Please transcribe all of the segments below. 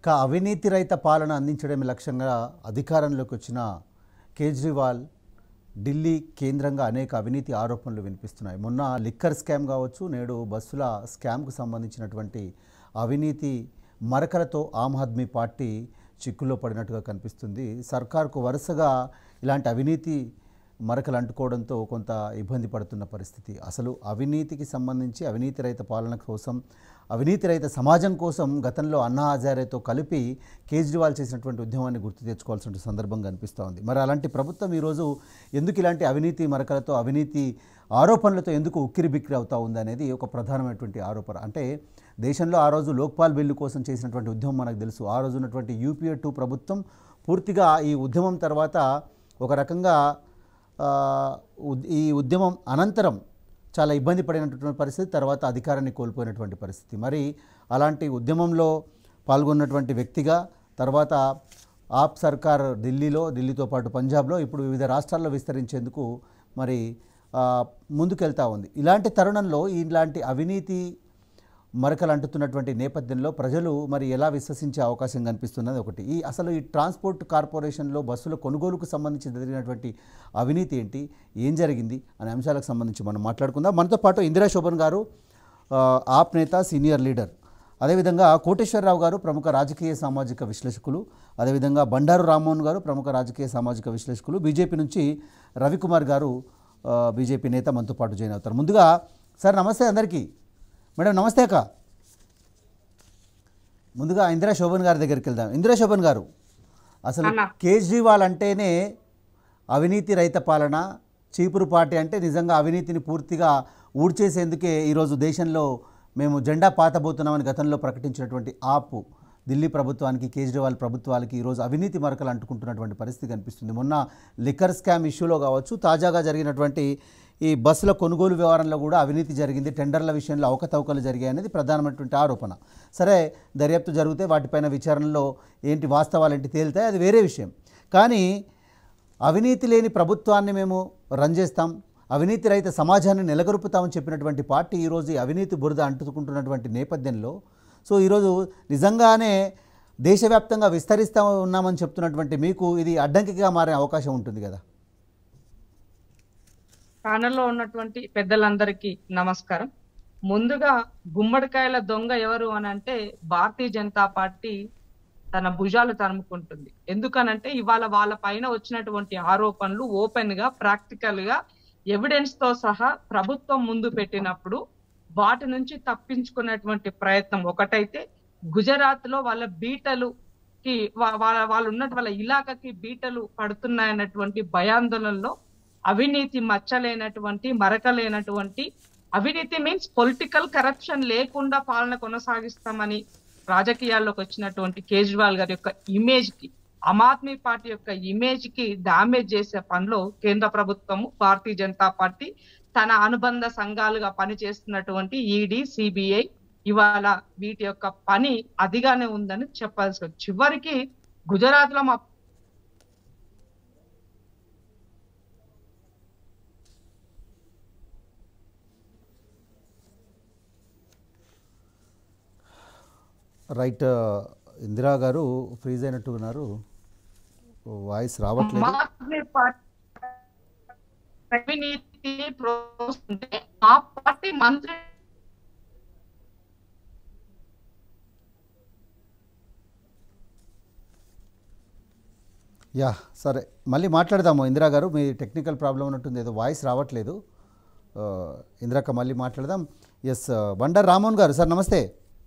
ఇక అవినీతి రహిత పాలన అందించడమే లక్ష్యంగా అధికారంలోకి వచ్చిన కేజ్రీవాల్ ఢిల్లీ కేంద్రంగా అనేక అవినీతి ఆరోపణలు వినిపిస్తున్నాయి మొన్న లిక్కర్ స్కామ్ కావచ్చు నేడు బస్సుల స్కామ్కు సంబంధించినటువంటి అవినీతి మరకలతో ఆమ్ ఆద్మీ పార్టీ చిక్కుల్లో పడినట్టుగా కనిపిస్తుంది సర్కార్కు వరుసగా ఇలాంటి అవినీతి మరకలు అంటుకోవడంతో కొంత ఇబ్బంది పడుతున్న పరిస్థితి అసలు అవినీతికి సంబంధించి అవినీతి రహిత పాలన కోసం అవినీతి రహిత సమాజం కోసం గతంలో అన్నా హజారేతో కలిపి కేజ్రీవాల్ చేసినటువంటి ఉద్యమాన్ని గుర్తు తెచ్చుకోవాల్సిన సందర్భం కనిపిస్తూ ఉంది మరి అలాంటి ప్రభుత్వం ఈరోజు ఎందుకు ఇలాంటి అవినీతి మరకలతో అవినీతి ఆరోపణలతో ఎందుకు ఉక్కిరి బిక్కిరి అవుతా ఉంది అనేది ఒక ప్రధానమైనటువంటి ఆరోపణ అంటే దేశంలో ఆ రోజు లోక్పాల్ బిల్లు కోసం చేసినటువంటి ఉద్యమం మనకు తెలుసు ఆ రోజు ఉన్నటువంటి యూపీఏ టూ ప్రభుత్వం పూర్తిగా ఈ ఉద్యమం తర్వాత ఒక రకంగా ఆ, ఉద్- ఈ ఉద్యమం అనంతరం చాలా ఇబ్బంది పడినటువంటి పరిస్థితి తర్వాత అధికారాన్ని కోల్పోయినటువంటి పరిస్థితి మరి అలాంటి ఉద్యమంలో పాల్గొన్నటువంటి వ్యక్తిగా తర్వాత ఆప్ సర్కార్ ఢిల్లీలో ఢిల్లీతో పాటు పంజాబ్లో ఇప్పుడు వివిధ రాష్ట్రాల్లో విస్తరించేందుకు మరి ఆ, ముందుకెళ్తా ఉంది ఇలాంటి తరుణంలో ఇలాంటి అవినీతి మరకలు అంటుతున్నటువంటి నేపథ్యంలో ప్రజలు మరి ఎలా విశ్వసించే అవకాశం కనిపిస్తున్నది ఒకటి ఈ అసలు ఈ ట్రాన్స్పోర్ట్ కార్పొరేషన్లో బస్సుల కొనుగోలుకు సంబంధించి జరిగినటువంటి అవినీతి ఏంటి ఏం జరిగింది అనే అంశాలకు సంబంధించి మనం మాట్లాడుకుందాం మనతో పాటు ఇందిరా శోభన్ గారు ఆ, ఆప్ నేత సీనియర్ లీడర్ అదేవిధంగా కోటేశ్వరరావు గారు ప్రముఖ రాజకీయ సామాజిక విశ్లేషకులు అదేవిధంగా బండారు రామ్మోహన్ గారు ప్రముఖ రాజకీయ సామాజిక విశ్లేషకులు బీజేపీ నుంచి రవికుమార్ గారు ఆ, బీజేపీ నేత మనతో పాటు జాయిన్ అవుతారు ముందుగా సార్ నమస్తే అందరికీ మేడం నమస్తే అక్క ముందుగా ఇందిరా శోభన్ గారి దగ్గరికి వెళ్దాం ఇందిరా శోభన్ గారు అసలు అన్నా. కేజ్రీవాల్ అంటేనే అవినీతి రహిత పాలన చీపురు పార్టీ అంటే నిజంగా అవినీతిని పూర్తిగా ఊడ్చేసేందుకే ఈరోజు దేశంలో మేము జెండా పాతబోతున్నామని గతంలో ప్రకటించినటువంటి ఆపు ఢిల్లీ ప్రభుత్వానికి కేజ్రీవాల్ ప్రభుత్వాలకి ఈరోజు అవినీతి మరకలు అంటుకుంటున్నటువంటి పరిస్థితి కనిపిస్తుంది మొన్న లిక్కర్ స్కామ్ ఇష్యూలో కావచ్చు తాజాగా జరిగినటువంటి ఈ బస్సుల కొనుగోలు వ్యవహారంలో కూడా అవినీతి జరిగింది టెండర్ల విషయంలో అవకతవకలు జరిగాయి అనేది ప్రధానమైనటువంటి ఆరోపణ సరే దర్యాప్తు జరిగితే వాటిపైన విచారణలో ఏంటి వాస్తవాలు ఏంటి తేలితాయి అది వేరే విషయం కానీ అవినీతి లేని ప్రభుత్వాన్ని మేము రన్ చేస్తాం అవినీతి రహిత సమాజాన్ని నెలకొల్పుతామని చెప్పినటువంటి పార్టీ ఈరోజు ఈ అవినీతి బురద అంటుకుంటున్నటువంటి నేపథ్యంలో సో ఈరోజు నిజంగానే దేశవ్యాప్తంగా విస్తరిస్తా ఉన్నామని చెప్తున్నటువంటి మీకు ఇది అడ్డంకిగా మారే అవకాశం ఉంటుంది కదా ప్యానెల్లో ఉన్నటువంటి పెద్దలందరికీ నమస్కారం ముందుగా గుమ్మడికాయల దొంగ ఎవరు అని అంటే భారతీయ జనతా పార్టీ తన భుజాలు తరుముకుంటుంది ఎందుకనంటే ఇవాళ వాళ్ళ పైన వచ్చినటువంటి ఆరోపణలు ఓపెన్ గా ప్రాక్టికల్ గా ఎవిడెన్స్ తో సహా ప్రభుత్వం ముందు పెట్టినప్పుడు వాటి నుంచి తప్పించుకునేటువంటి ప్రయత్నం ఒకటైతే గుజరాత్ లో వాళ్ళ బీటలు కి వా- వాళ్ళ వాళ్ళు ఉన్నట్టు వాళ్ళ ఇలాకకి బీటలు పడుతున్నాయన్నటువంటి భయాందోళనలో అవినీతి మచ్చలేనటువంటి మరకలేనటువంటి అవినీతి మీన్స్ పొలిటికల్ కరప్షన్ లేకుండా పాలన కొనసాగిస్తామని రాజకీయాల్లోకి వచ్చినటువంటి కేజ్రీవాల్ గారి యొక్క ఇమేజ్ కి ఆమ్ ఆద్మీ పార్టీ యొక్క ఇమేజ్ కి డామేజ్ చేసే పనిలో కేంద్ర ప్రభుత్వము భారతీయ జనతా పార్టీ తన అనుబంధ సంఘాలుగా పనిచేస్తున్నటువంటి ఈడీ సిబిఐ ఇవాళ వీటి యొక్క పని అదిగానే ఉందని చెప్పాల్సి వచ్చింది. చివరికి గుజరాత్ లో మా రైట్ ఇందిరా గారు ఫ్రీజ్ అయినట్టు ఉన్నారు వాయిస్ రావట్లేదు ఆద్మీ పార్టీ అవినీతి ప్రోత్సహిస్తుంటే ఆ పార్టీ మంత్రి యా సరే మళ్ళీ మాట్లాడదాము ఇందిరా గారు మీ టెక్నికల్ ప్రాబ్లం ఉన్నట్టుంది ఏదో వాయిస్ రావట్లేదు ఆ, ఇందిరాక మళ్ళీ మాట్లాడదాం ఎస్ బండారు రామోహన్ గారు సార్ నమస్తే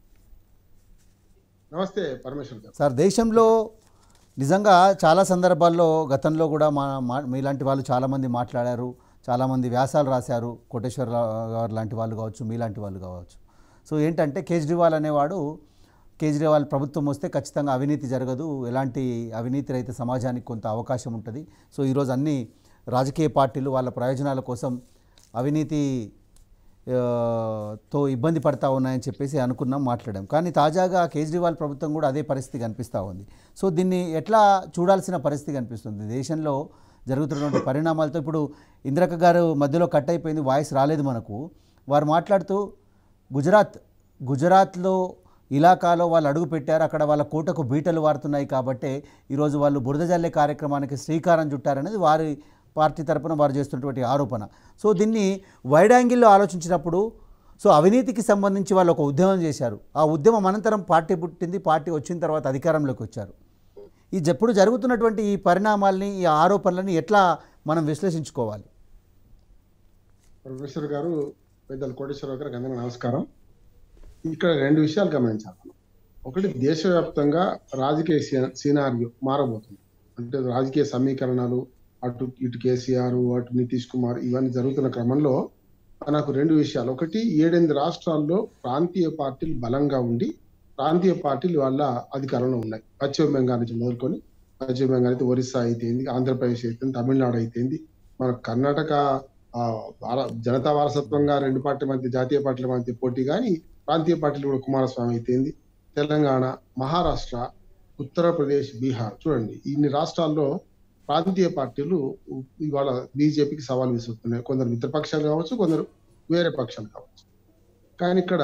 నమస్తే పరమేశ్వర్ గారు సార్ దేశంలో నిజంగా చాలా సందర్భాల్లో గతంలో కూడా మా మా- మీలాంటి వాళ్ళు చాలామంది మాట్లాడారు చాలామంది వ్యాసాలు రాశారు కోటేశ్వరరావు గారు లాంటి వాళ్ళు కావచ్చు మీలాంటి వాళ్ళు కావచ్చు సో ఏంటంటే కేజ్రీవాల్ అనేవాడు కేజ్రీవాల్ ప్రభుత్వం వస్తే ఖచ్చితంగా అవినీతి జరగదు ఎలాంటి అవినీతి రహిత సమాజానికి కొంత అవకాశం ఉంటుంది సో ఈరోజు అన్ని రాజకీయ పార్టీలు వాళ్ళ ప్రయోజనాల కోసం అవినీతి ఆ, తో ఇబ్బంది పడతా ఉన్నాయని చెప్పేసి అనుకున్నాం మాట్లాడాం కానీ తాజాగా కేజ్రీవాల్ ప్రభుత్వం కూడా అదే పరిస్థితి కనిపిస్తూ ఉంది సో దీన్ని ఎట్లా చూడాల్సిన పరిస్థితి కనిపిస్తుంది దేశంలో జరుగుతున్నటువంటి పరిణామాలతో ఇప్పుడు ఇందిరక గారు మధ్యలో కట్ అయిపోయింది వాయిస్ రాలేదు మనకు వారు మాట్లాడుతూ గుజరాత్ గుజరాత్లో ఇలాకాలో వాళ్ళు అడుగు పెట్టారు అక్కడ వాళ్ళ కోటకు బీటలు వారుతున్నాయి కాబట్టే ఈరోజు వాళ్ళు బురద జల్లే కార్యక్రమానికి శ్రీకారం చుట్టారనేది వారి పార్టీ తరపున వారు చేస్తున్నటువంటి ఆరోపణ సో దీన్ని వైడ్ యాంగిల్లో ఆలోచించినప్పుడు సో అవినీతికి సంబంధించి వాళ్ళు ఒక ఉద్యమం చేశారు ఆ ఉద్యమం అనంతరం పార్టీ పుట్టింది పార్టీ వచ్చిన తర్వాత అధికారంలోకి వచ్చారు ఈ ఎప్పుడు జరుగుతున్నటువంటి ఈ పరిణామాల్ని ఈ ఆరోపణలని ఎట్లా మనం విశ్లేషించుకోవాలి ప్రొఫెసర్ గారు పెద్దలు కోటేశ్వరరావు గారికి అందరికీ నమస్కారం ఇక్కడ రెండు విషయాలు గమనించాలి మనం. ఒకటి దేశవ్యాప్తంగా రాజకీయ సీ- సీనారియో మారబోతుంది అంటే రాజకీయ సమీకరణాలు అటు ఇటు కేసీఆర్ అటు నితీష్ కుమార్ ఇవన్నీ జరుగుతున్న క్రమంలో మనకు రెండు విషయాలు ఒకటి ఏడెనిమిది రాష్ట్రాల్లో ప్రాంతీయ పార్టీలు బలంగా ఉండి ప్రాంతీయ పార్టీలు వాళ్ళ అధికారంలో ఉన్నాయి పశ్చిమ బెంగాల్ నుంచి మొదలుకొని పశ్చిమ బెంగాల్ అయితే ఒరిస్సా అయితేంది ఆంధ్రప్రదేశ్ అయితేంది తమిళనాడు అయితేంది మన కర్ణాటక ఆ, వార- జనతా వారసత్వంగా రెండు పార్టీల మధ్య జాతీయ పార్టీల మధ్య పోటీ కానీ ప్రాంతీయ పార్టీలు కూడా కుమారస్వామి అయితేంది తెలంగాణ మహారాష్ట్ర ఉత్తరప్రదేశ్ బీహార్ చూడండి ఇన్ని రాష్ట్రాల్లో ప్రాంతీయ పార్టీలు ఇవాళ బీజేపీకి సవాల్ విసురుతున్నాయి కొందరు మిత్రపక్షాలు కావచ్చు కొందరు వేరే పక్షాలు కావచ్చు కానీ ఇక్కడ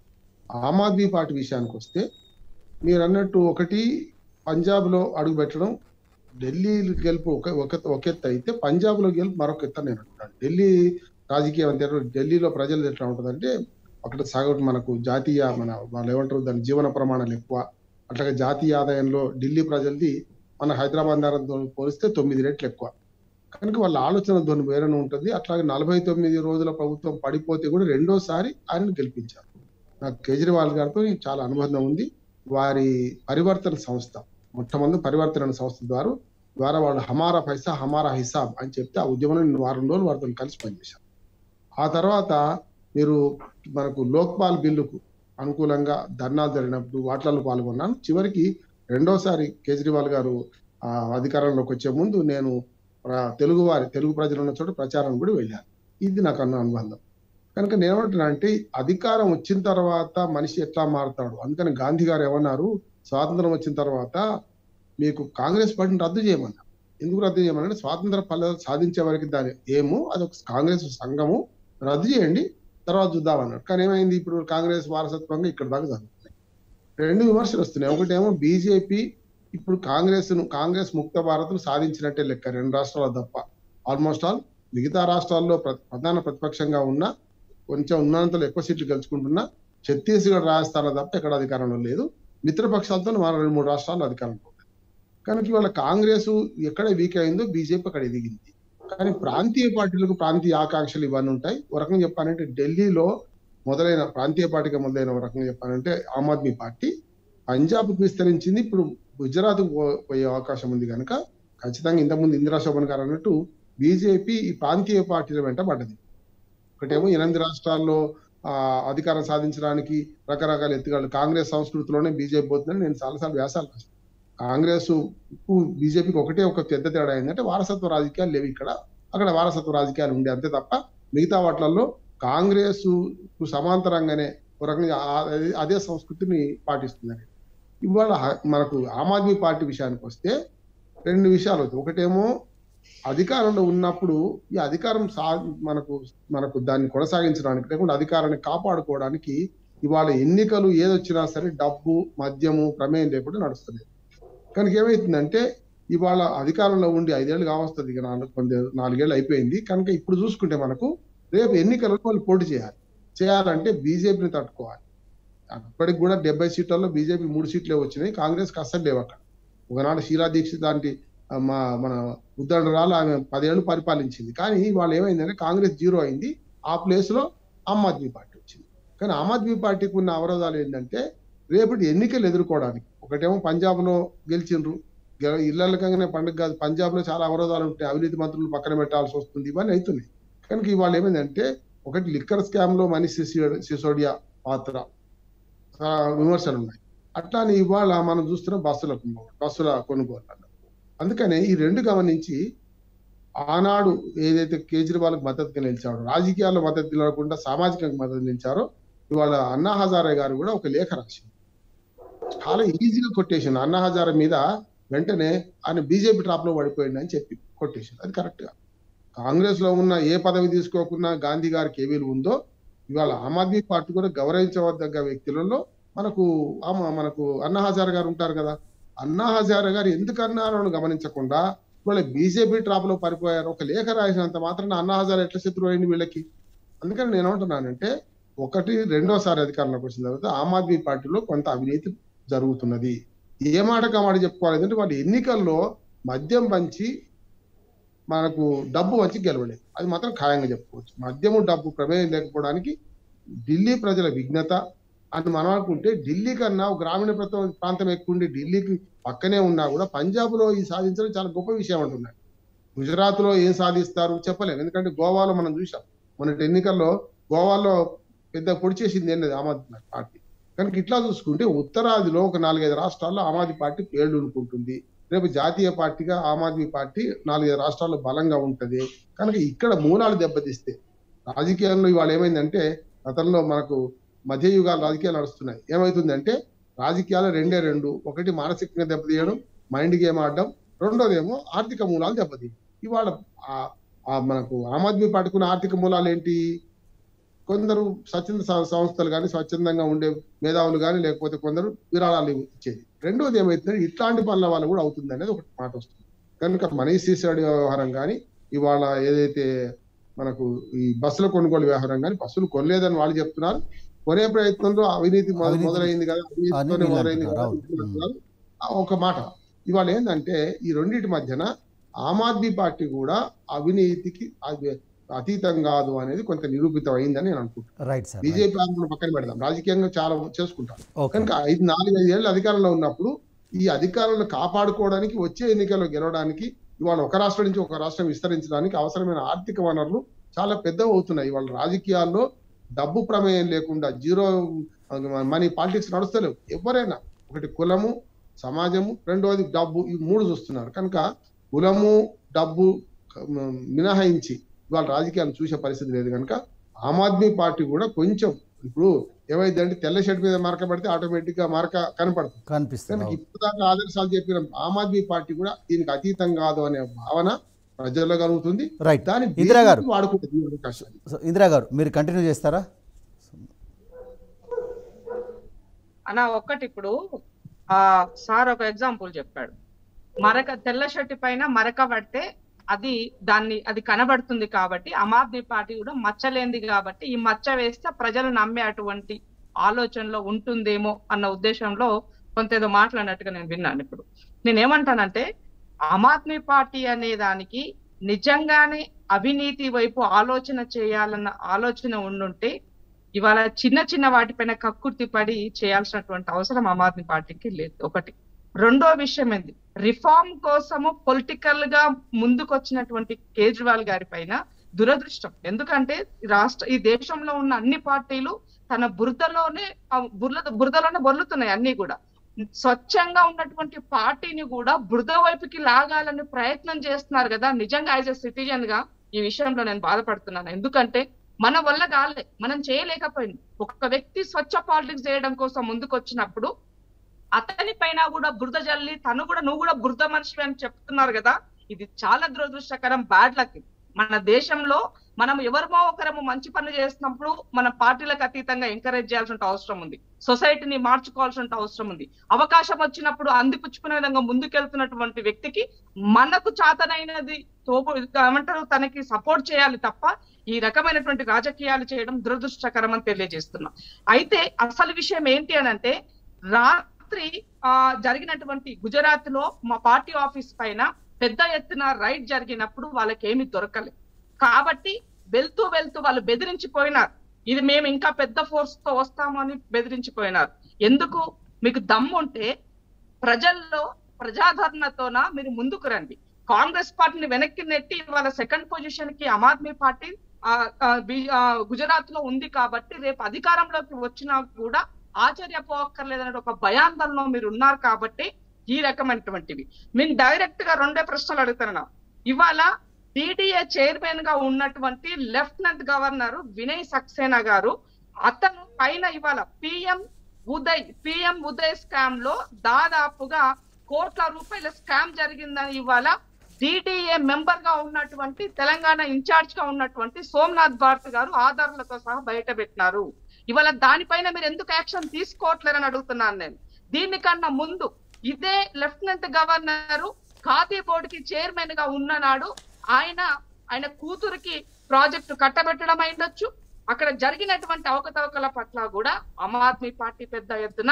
ఆమ్ ఆద్మీ పార్టీ విషయానికి వస్తే మీరు అన్నట్టు ఒకటి పంజాబ్ లో అడుగు పెట్టడం ఢిల్లీ గెలుపు ఒక ఒక ఒక ఎత్తు అయితే పంజాబ్ లో గెలుపు మరొక ఎత్తు అని నేను అంటున్నాను ఢిల్లీ రాజకీయం అంటే ఢిల్లీలో ప్రజలు ఎట్లా ఉంటుందంటే అక్కడ సగటు మనకు జాతీయ మన వాళ్ళు ఏమంటారు దాని జీవన ప్రమాణాలు ఎక్కువ అట్లాగే జాతీయ ఆదాయంలో ఢిల్లీ ప్రజలది మన హైదరాబాద్ నగరంతో పోలిస్తే తొమ్మిది రెట్లు ఎక్కువ కనుక వాళ్ళ ఆలోచన ధోని వేరేనే ఉంటుంది అట్లాగే నలభై తొమ్మిది రోజుల ప్రభుత్వం పడిపోతే కూడా రెండోసారి ఆయనను గెలిపించారు నాకు కేజ్రీవాల్ గారితో చాలా అనుబంధం ఉంది వారి పరివర్తన సంస్థ మొట్టమొదటి పరివర్తన అనే సంస్థ ద్వారా ద్వారా వాళ్ళు హమారా పైసా హమారా హిసాబ్ అని చెప్తే ఆ ఉద్యమంలో నేను వారం రోజులు వారితో కలిసి పనిచేశాను ఆ తర్వాత మీరు మనకు లోక్పాల్ బిల్లుకు అనుకూలంగా ధర్నాలు జరిగినప్పుడు వాటిలలో పాల్గొన్నాను చివరికి రెండోసారి కేజ్రీవాల్ గారు ఆ అధికారంలోకి వచ్చే ముందు నేను ప్ర- తెలుగు వారి తెలుగు ప్రజలు ఉన్న చోట ప్రచారం కూడా వెళ్ళాను ఇది నాకు అన్న అనుబంధం కనుక నేను ఏమంటున్నా అంటే అధికారం వచ్చిన తర్వాత మనిషి ఎట్లా మారుతాడు అందుకని గాంధీ గారు ఏమన్నారు స్వాతంత్రం వచ్చిన తర్వాత మీకు కాంగ్రెస్ పార్టీని రద్దు చేయమన్నారు ఎందుకు రద్దు చేయమన్నారు స్వాతంత్ర ఫలాలు సాధించే వరకు దాని ఏమో అది ఒక కాంగ్రెస్ సంఘము రద్దు చేయండి తర్వాత చూద్దాం అన్నారు కానీ ఏమైంది ఇప్పుడు కాంగ్రెస్ వారసత్వంగా ఇక్కడ దాకా జరుగుతున్నాయి రెండు విమర్శలు వస్తున్నాయి ఒకటేమో బీజేపీ ఇప్పుడు కాంగ్రెస్ ను కాంగ్రెస్ ముక్త భారత్ సాధించినట్టే లెక్క రెండు రాష్ట్రాలు తప్ప ఆల్మోస్ట్ ఆల్ మిగతా రాష్ట్రాల్లో ప్ర- ప్రధాన ప్రతిపక్షంగా ఉన్న కొంచెం ఉన్నంతలో ఎక్కువ సీట్లు గెలుచుకుంటున్నా ఛత్తీస్గఢ్ రాజస్థాన్ తప్ప ఎక్కడ అధికారంలో లేదు మిత్రపక్షాలతో మరో రెండు మూడు రాష్ట్రాలు అధికారంలో ఉన్నాయి కనుక ఇవాళ కాంగ్రెస్ ఎక్కడ వీక్ అయిందో బీజేపీ అక్కడ ఎదిగింది కానీ ప్రాంతీయ పార్టీలకు ప్రాంతీయ ఆకాంక్షలు ఇవన్నీ ఉంటాయి ఒక రకంగా చెప్పాలంటే ఢిల్లీలో మొదలైన ప్రాంతీయ పార్టీగా మొదలైన ఒక రకంగా చెప్పాలంటే ఆమ్ ఆద్మీ పార్టీ పంజాబ్ విస్తరించింది ఇప్పుడు గుజరాత్ పోయే అవకాశం ఉంది కనుక ఖచ్చితంగా ఇంతకుముందు ఇందిరా శోభన్ గారు అన్నట్టు బీజేపీ ఈ ప్రాంతీయ పార్టీల వెంట పడ్డది ఒకటేమో ఎనిమిది రాష్ట్రాల్లో ఆ అధికారం సాధించడానికి రకరకాల ఎత్తుగాళ్ళు కాంగ్రెస్ సంస్కృతిలోనే బీజేపీ పోతుందని నేను చాలాసార్లు వ్యాసాలు రాశాను కాంగ్రెస్ బీజేపీకి ఒకటే ఒక పెద్ద తేడా ఏంటంటే వారసత్వ రాజకీయాలు లేవు ఇక్కడ అక్కడ వారసత్వ రాజకీయాలు ఉండే అంతే తప్ప మిగతా వాటిలలో కాంగ్రెస్ కు సమాంతరంగానే ఒక రకంగా ఆ- అదే- అదే సంస్కృతిని పాటిస్తుందని ఇవాళ హ- మనకు ఆమ్ ఆద్మీ పార్టీ విషయానికి వస్తే రెండు విషయాలు అవుతాయి ఒకటేమో అధికారంలో ఉన్నప్పుడు ఈ అధికారం సా మనకు మనకు దాన్ని కొనసాగించడానికి లేకుంటే అధికారాన్ని కాపాడుకోవడానికి ఇవాళ ఎన్నికలు ఏదొచ్చినా సరే డబ్బు మద్యము ప్రమేయం లేకుండా నడుస్తుంది కనుక ఏమైతుందంటే ఇవాళ అధికారంలో ఉండి ఐదేళ్ళు కావస్తుంది ఇక నాలుగు కొంత నాలుగేళ్ళు అయిపోయింది కనుక ఇప్పుడు చూసుకుంటే మనకు రేపు ఎన్నికలలో వాళ్ళు పోటీ చేయాలి చేయాలంటే బీజేపీని తట్టుకోవాలి అప్పటికి కూడా డెబ్బై సీట్లలో బీజేపీ మూడు సీట్లే వచ్చినాయి కాంగ్రెస్ కి అస్సలు లేవు అక్కడ ఒకనాడు షీలా దీక్షిత్ లాంటి ఆ, మా మన ఉద్దండరాలు ఆమె పదేళ్ళు పరిపాలించింది కానీ వాళ్ళు ఏమైందంటే కాంగ్రెస్ జీరో అయింది ఆ ప్లేస్ లో ఆమ్ ఆద్మీ పార్టీ వచ్చింది కానీ ఆమ్ ఆద్మీ పార్టీకి ఉన్న అవరోధాలు ఏంటంటే రేపటి ఎన్నికలు ఎదుర్కోవడానికి ఒకటేమో పంజాబ్ లో గెలిచిండ్రు గెల- ఇళ్ళకంగానే పండుగ కాదు పంజాబ్ లో చాలా అవరోధాలు ఉంటాయి అవినీతి మంత్రులు పక్కన పెట్టాల్సి వస్తుంది ఇవన్నీ అవుతున్నాయి కనుక ఇవాళ ఏమైందంటే ఒకటి లిక్కర్ స్కామ్ లో మనీష్ సిసోడియా సిసోడియా పాత్ర ఆ, విమర్శలు ఉన్నాయి అట్లానే ఇవాళ మనం చూస్తున్న బస్సుల కుంభకోణం, బస్సుల కొనుగోలు అందుకనే ఈ రెండు గమనించి ఆనాడు ఏదైతే కేజ్రీవాల్ మద్దతుగా నిలిచాడో రాజకీయాల్లో మద్దతు నిలవకుండా సామాజికంగా మద్దతు నిలిచారో ఇవాళ అన్నా హజారే గారు కూడా ఒక లేఖ రాసింది చాలా ఈజీగా కొట్టేసింది అన్నా హజారే మీద వెంటనే ఆయన బీజేపీ ట్రాప్ లో పడిపోయింది అని చెప్పి కొట్టేసింది అది కరెక్ట్ గా కాంగ్రెస్ లో ఉన్న ఏ పదవి తీసుకోకుండా గాంధీ గారికి ఏ విలువ ఉందో ఇవాళ ఆమ్ ఆద్మీ పార్టీ కూడా గౌరవించవద్దగ్గ వ్యక్తులలో మనకు ఆమ- మనకు అన్నా హజార్ గారు ఉంటారు కదా అన్నా హజార్ గారు ఎందుకు అన్నారో గమనించకుండా వాళ్ళ బీజేపీ ట్రాప్ లో పడిపోయారు ఒక లేఖ రాసినంత మాత్రం అన్నా హజార్ ఎట్లా శత్రువు అయింది వీళ్ళకి అందుకని నేను ఏమంటున్నానంటే ఒకటి రెండోసారి అధికారంలోకి వచ్చిన తర్వాత ఆమ్ ఆద్మీ పార్టీలో కొంత అవినీతి జరుగుతున్నది ఏ మాటకు ఆ మాట చెప్పుకోవాలి ఎందుకంటే వాళ్ళు ఎన్నికల్లో మద్యం పంచి మనకు డబ్బు వచ్చి గెలవలేదు అది మాత్రం ఖాయంగా చెప్పుకోవచ్చు మద్యము డబ్బు ప్రమేయం లేకపోవడానికి ఢిల్లీ ప్రజల విఘ్నత అని మనం అనుకుంటే ఢిల్లీ కన్నా ఒక గ్రామీణ ప్రాంతం ప్రాంతం ఎక్కువ ఉండి ఢిల్లీకి పక్కనే ఉన్నా కూడా పంజాబ్ లో ఈ సాధించడం చాలా గొప్ప విషయం అంటున్నారు గుజరాత్ లో ఏం సాధిస్తారు చెప్పలేము ఎందుకంటే గోవాలో మనం చూసాం మొన్నటి ఎన్నికల్లో గోవాలో పెద్ద పొడి చేసింది ఏం లేదు ఆమ్ ఆద్మీ పార్టీ కనుక ఇట్లా చూసుకుంటే ఉత్తరాదిలో ఒక నాలుగైదు రాష్ట్రాల్లో ఆమ్ ఆద్మీ పార్టీ పేర్లు అనుకుంటుంది రేపు జాతీయ పార్టీగా ఆమ్ ఆద్మీ పార్టీ నాలుగైదు రాష్ట్రాల్లో బలంగా ఉంటది కనుక ఇక్కడ మూలాలు దెబ్బతీస్తే రాజకీయాల్లో ఇవాళ ఏమైందంటే గతంలో మనకు మధ్యయుగాల రాజకీయాలు నడుస్తున్నాయి ఏమవుతుందంటే రాజకీయాలు రెండే రెండు ఒకటి మానసికంగా దెబ్బతీయడం మైండ్ గేమ్ ఆడడం రెండోదేమో ఆర్థిక మూలాలు దెబ్బతీయడం ఇవాళ ఆ- ఆ మనకు ఆమ్ ఆద్మీ పార్టీకున్న ఆర్థిక మూలాలు ఏంటి కొందరు స్వచ్ఛంద సం- సంస్థలు కానీ స్వచ్ఛందంగా ఉండే మేధావులు కానీ లేకపోతే కొందరు విరాళాలు ఇచ్చేది రెండోది ఏమైతుందంటే ఇట్లాంటి పనుల వల్ల కూడా అవుతుంది అనేది ఒక మాట వస్తుంది కనుక మనీష్ సిసోడి వ్యవహారం కానీ ఇవాళ ఏదైతే మనకు ఈ బస్సుల కొనుగోలు వ్యవహారం కానీ బస్సులు కొనలేదని వాళ్ళు చెప్తున్నారు కొనే ప్రయత్నంలో అవినీతి మొద- అవినీతి- మొదలైంది కదా అని అవినీతితోనే వీళ్ళు మొదలైంది కదా అంటున్నారు, అవును. అంటున్నారు. ఆ ఒక మాట ఇవాళ ఏంటంటే ఈ రెండింటి మధ్యన ఆమ్ ఆద్మీ పార్టీ కూడా అవినీతికి అవి- అతీతం కాదు అనేది కొంత నిరూపితం అయిందని నేను అనుకుంటున్నాను రైట్ సార్ బీజేపీ ఆందోళన పక్కన పెడదాం రాజకీయంగా చాలా చేసుకుంటాం ఓకే కనుక ఐదు నాలుగైదు ఏళ్ళు అధికారంలో ఉన్నప్పుడు ఈ అధికారాలను కాపాడుకోవడానికి వచ్చే ఎన్నికల్లో గెలవడానికి ఇవాళ ఒక రాష్ట్రం నుంచి ఒక రాష్ట్రం విస్తరించడానికి అవసరమైన ఆర్థిక వనరులు చాలా పెద్దవి అవుతున్నాయి ఇవాళ రాజకీయాల్లో డబ్బు ప్రమేయం లేకుండా జీరో మనీ పాలిటిక్స్ నడుస్తలేవు ఎవరైనా ఒకటి కులము సమాజము రెండవది డబ్బు ఈ మూడు చూస్తున్నారు కనుక కులము డబ్బు మ- మినహాయించి ఇవాళ రాజకీయాలు చూసే పరిస్థితి లేదు కనుక ఆమ్ ఆద్మీ పార్టీ కూడా కొంచెం ఇప్పుడు ఏమైందంటే తెల్ల షర్ట్ మీద మార్క పడితే ఆటోమేటిక్ గా మార్క కనపడుతుంది కనిపిస్తుంది కనుక అవును. ఇప్పటిదాకా ఆదర్శాలు చెప్పిన ఆమ్ ఆద్మీ పార్టీ కూడా దీనికి అతీతం కాదు అనే భావన ప్రజల్లో కలుగుతుంది రైట్ దాని ఇందిరా గారు. బీజేపీ వాడుకుంటుంది ఈ అవకాశాన్ని సో ఇందిరా గారు మీరు కంటిన్యూ చేస్తారా అన్న ఒక్కటి ఇప్పుడు ఆ సార్ ఒక ఎగ్జాంపుల్ చెప్పాడు మరక తెల్ల షర్ట్ పైన మరక పడితే అది దాన్ని అది కనబడుతుంది కాబట్టి ఆమ్ ఆద్మీ పార్టీ కూడా మచ్చలేంది కాబట్టి ఈ మచ్చ వేస్తే ప్రజలు నమ్మే అటువంటి ఆలోచనలో ఉంటుందేమో అన్న ఉద్దేశంలో కొంత ఏదో మాట్లాడినట్టుగా నేను విన్నాను ఇప్పుడు నేనేమంటానంటే ఆమ్ ఆద్మీ పార్టీ అనే దానికి నిజంగానే అవినీతి వైపు ఆలోచన చేయాలన్న ఆలోచన ఉండుంటే ఇవాళ చిన్న చిన్న వాటిపైన కక్కుర్తి పడి చేయాల్సినటువంటి అవసరం ఆమ్ ఆద్మీ పార్టీకి లేదు ఒకటి రెండో విషయం ఏంది రిఫార్మ్ కోసము పొలిటికల్ గా ముందుకొచ్చినటువంటి కేజ్రీవాల్ గారి పైన దురదృష్టం ఎందుకంటే ఈ రాష్ట్ర ఈ దేశంలో ఉన్న అన్ని పార్టీలు తన బురదలోనే ఆ బురద బురదలోనే బొర్లుతున్నాయి అన్ని కూడా స్వచ్ఛంగా ఉన్నటువంటి పార్టీని కూడా బురద వైపుకి లాగాలని ప్రయత్నం చేస్తున్నారు కదా నిజంగా యాజ్ ఎ సిటిజన్ గా ఈ విషయంలో నేను బాధపడుతున్నాను ఎందుకంటే మన వల్ల కాలే మనం చేయలేకపోయింది ఒక వ్యక్తి స్వచ్ఛ పాలిటిక్స్ చేయడం కోసం ముందుకు వచ్చినప్పుడు అతని పైన కూడా బురద జల్లి తను కూడా నువ్వు కూడా బురద మనిషి అని చెప్తున్నారు కదా ఇది చాలా దురదృష్టకరం బ్యాడ్ లక్ మన దేశంలో మనం ఎవరిమో ఒకరము మంచి పనులు చేస్తున్నప్పుడు మన పార్టీలకు అతీతంగా ఎంకరేజ్ చేయాల్సిన అవసరం ఉంది సొసైటీని మార్చుకోవాల్సిన అవసరం ఉంది అవకాశం వచ్చినప్పుడు అందిపుచ్చుకునే విధంగా ముందుకెళ్తున్నటువంటి వ్యక్తికి మనకు చాతనైనది తోపు ఏమంటారు తనకి సపోర్ట్ చేయాలి తప్ప ఈ రకమైనటువంటి రాజకీయాలు చేయడం దురదృష్టకరం అని తెలియజేస్తున్నా అయితే అసలు విషయం ఏంటి అని అంటే రాత్రి ఆ జరిగినటువంటి గుజరాత్ లో మా పార్టీ ఆఫీస్ పైన పెద్ద ఎత్తున రైడ్ జరిగినప్పుడు వాళ్ళకి ఏమీ దొరకలేదు కాబట్టి వెళ్తూ వెళ్తూ వాళ్ళు బెదిరించిపోయినారు ఇది మేము ఇంకా పెద్ద ఫోర్స్ తో వస్తాము అని బెదిరించిపోయినారు ఎందుకు మీకు దమ్ము ఉంటే ప్రజల్లో ప్రజాదరణతోన మీరు ముందుకు రండి కాంగ్రెస్ పార్టీని వెనక్కి నెట్టి వాళ్ళ సెకండ్ పొజిషన్ కి ఆమ్ ఆద్మీ పార్టీ ఆ, ఆ, బి- ఆ, గుజరాత్ లో ఉంది కాబట్టి రేపు అధికారంలోకి వచ్చినా కూడా ఆశ్చర్యపోక్కర్లేదనే ఒక భయాందోళనలో మీరు ఉన్నారు కాబట్టి ఈ రకమైనటువంటివి నేను డైరెక్ట్ గా రెండే ప్రశ్నలు అడుగుతున్నా ఇవాళ డిడిఏ చైర్మన్ గా ఉన్నటువంటి లెఫ్టినెంట్ గవర్నర్ వినయ్ సక్సేనా గారు అతను పైన ఇవాళ PM Uday PM Uday scam లో దాదాపుగా కోట్ల రూపాయల స్కామ్ జరిగిందని ఇవాళ డిడిఏ మెంబర్ గా ఉన్నటువంటి తెలంగాణ ఇన్ఛార్జ్ గా ఉన్నటువంటి సోమనాథ్ భారత్ గారు ఆధారాలతో సహా బయట పెట్టినారు ఇవాళ దానిపైన మీరు ఎందుకు యాక్షన్ తీసుకోవట్లేరని అడుగుతున్నాను నేను దీనికన్నా ముందు ఇదే లెఫ్టినెంట్ గవర్నర్ ఖాదీ బోర్డుకి చైర్మన్ గా ఉన్ననాడు ఆయన ఆయన కూతురికి ప్రాజెక్టు కట్టబెట్టడం అయిండొచ్చు అక్కడ జరిగినటువంటి అవకతవకల పట్ల కూడా ఆమ్ ఆద్మీ పార్టీ పెద్ద ఎత్తున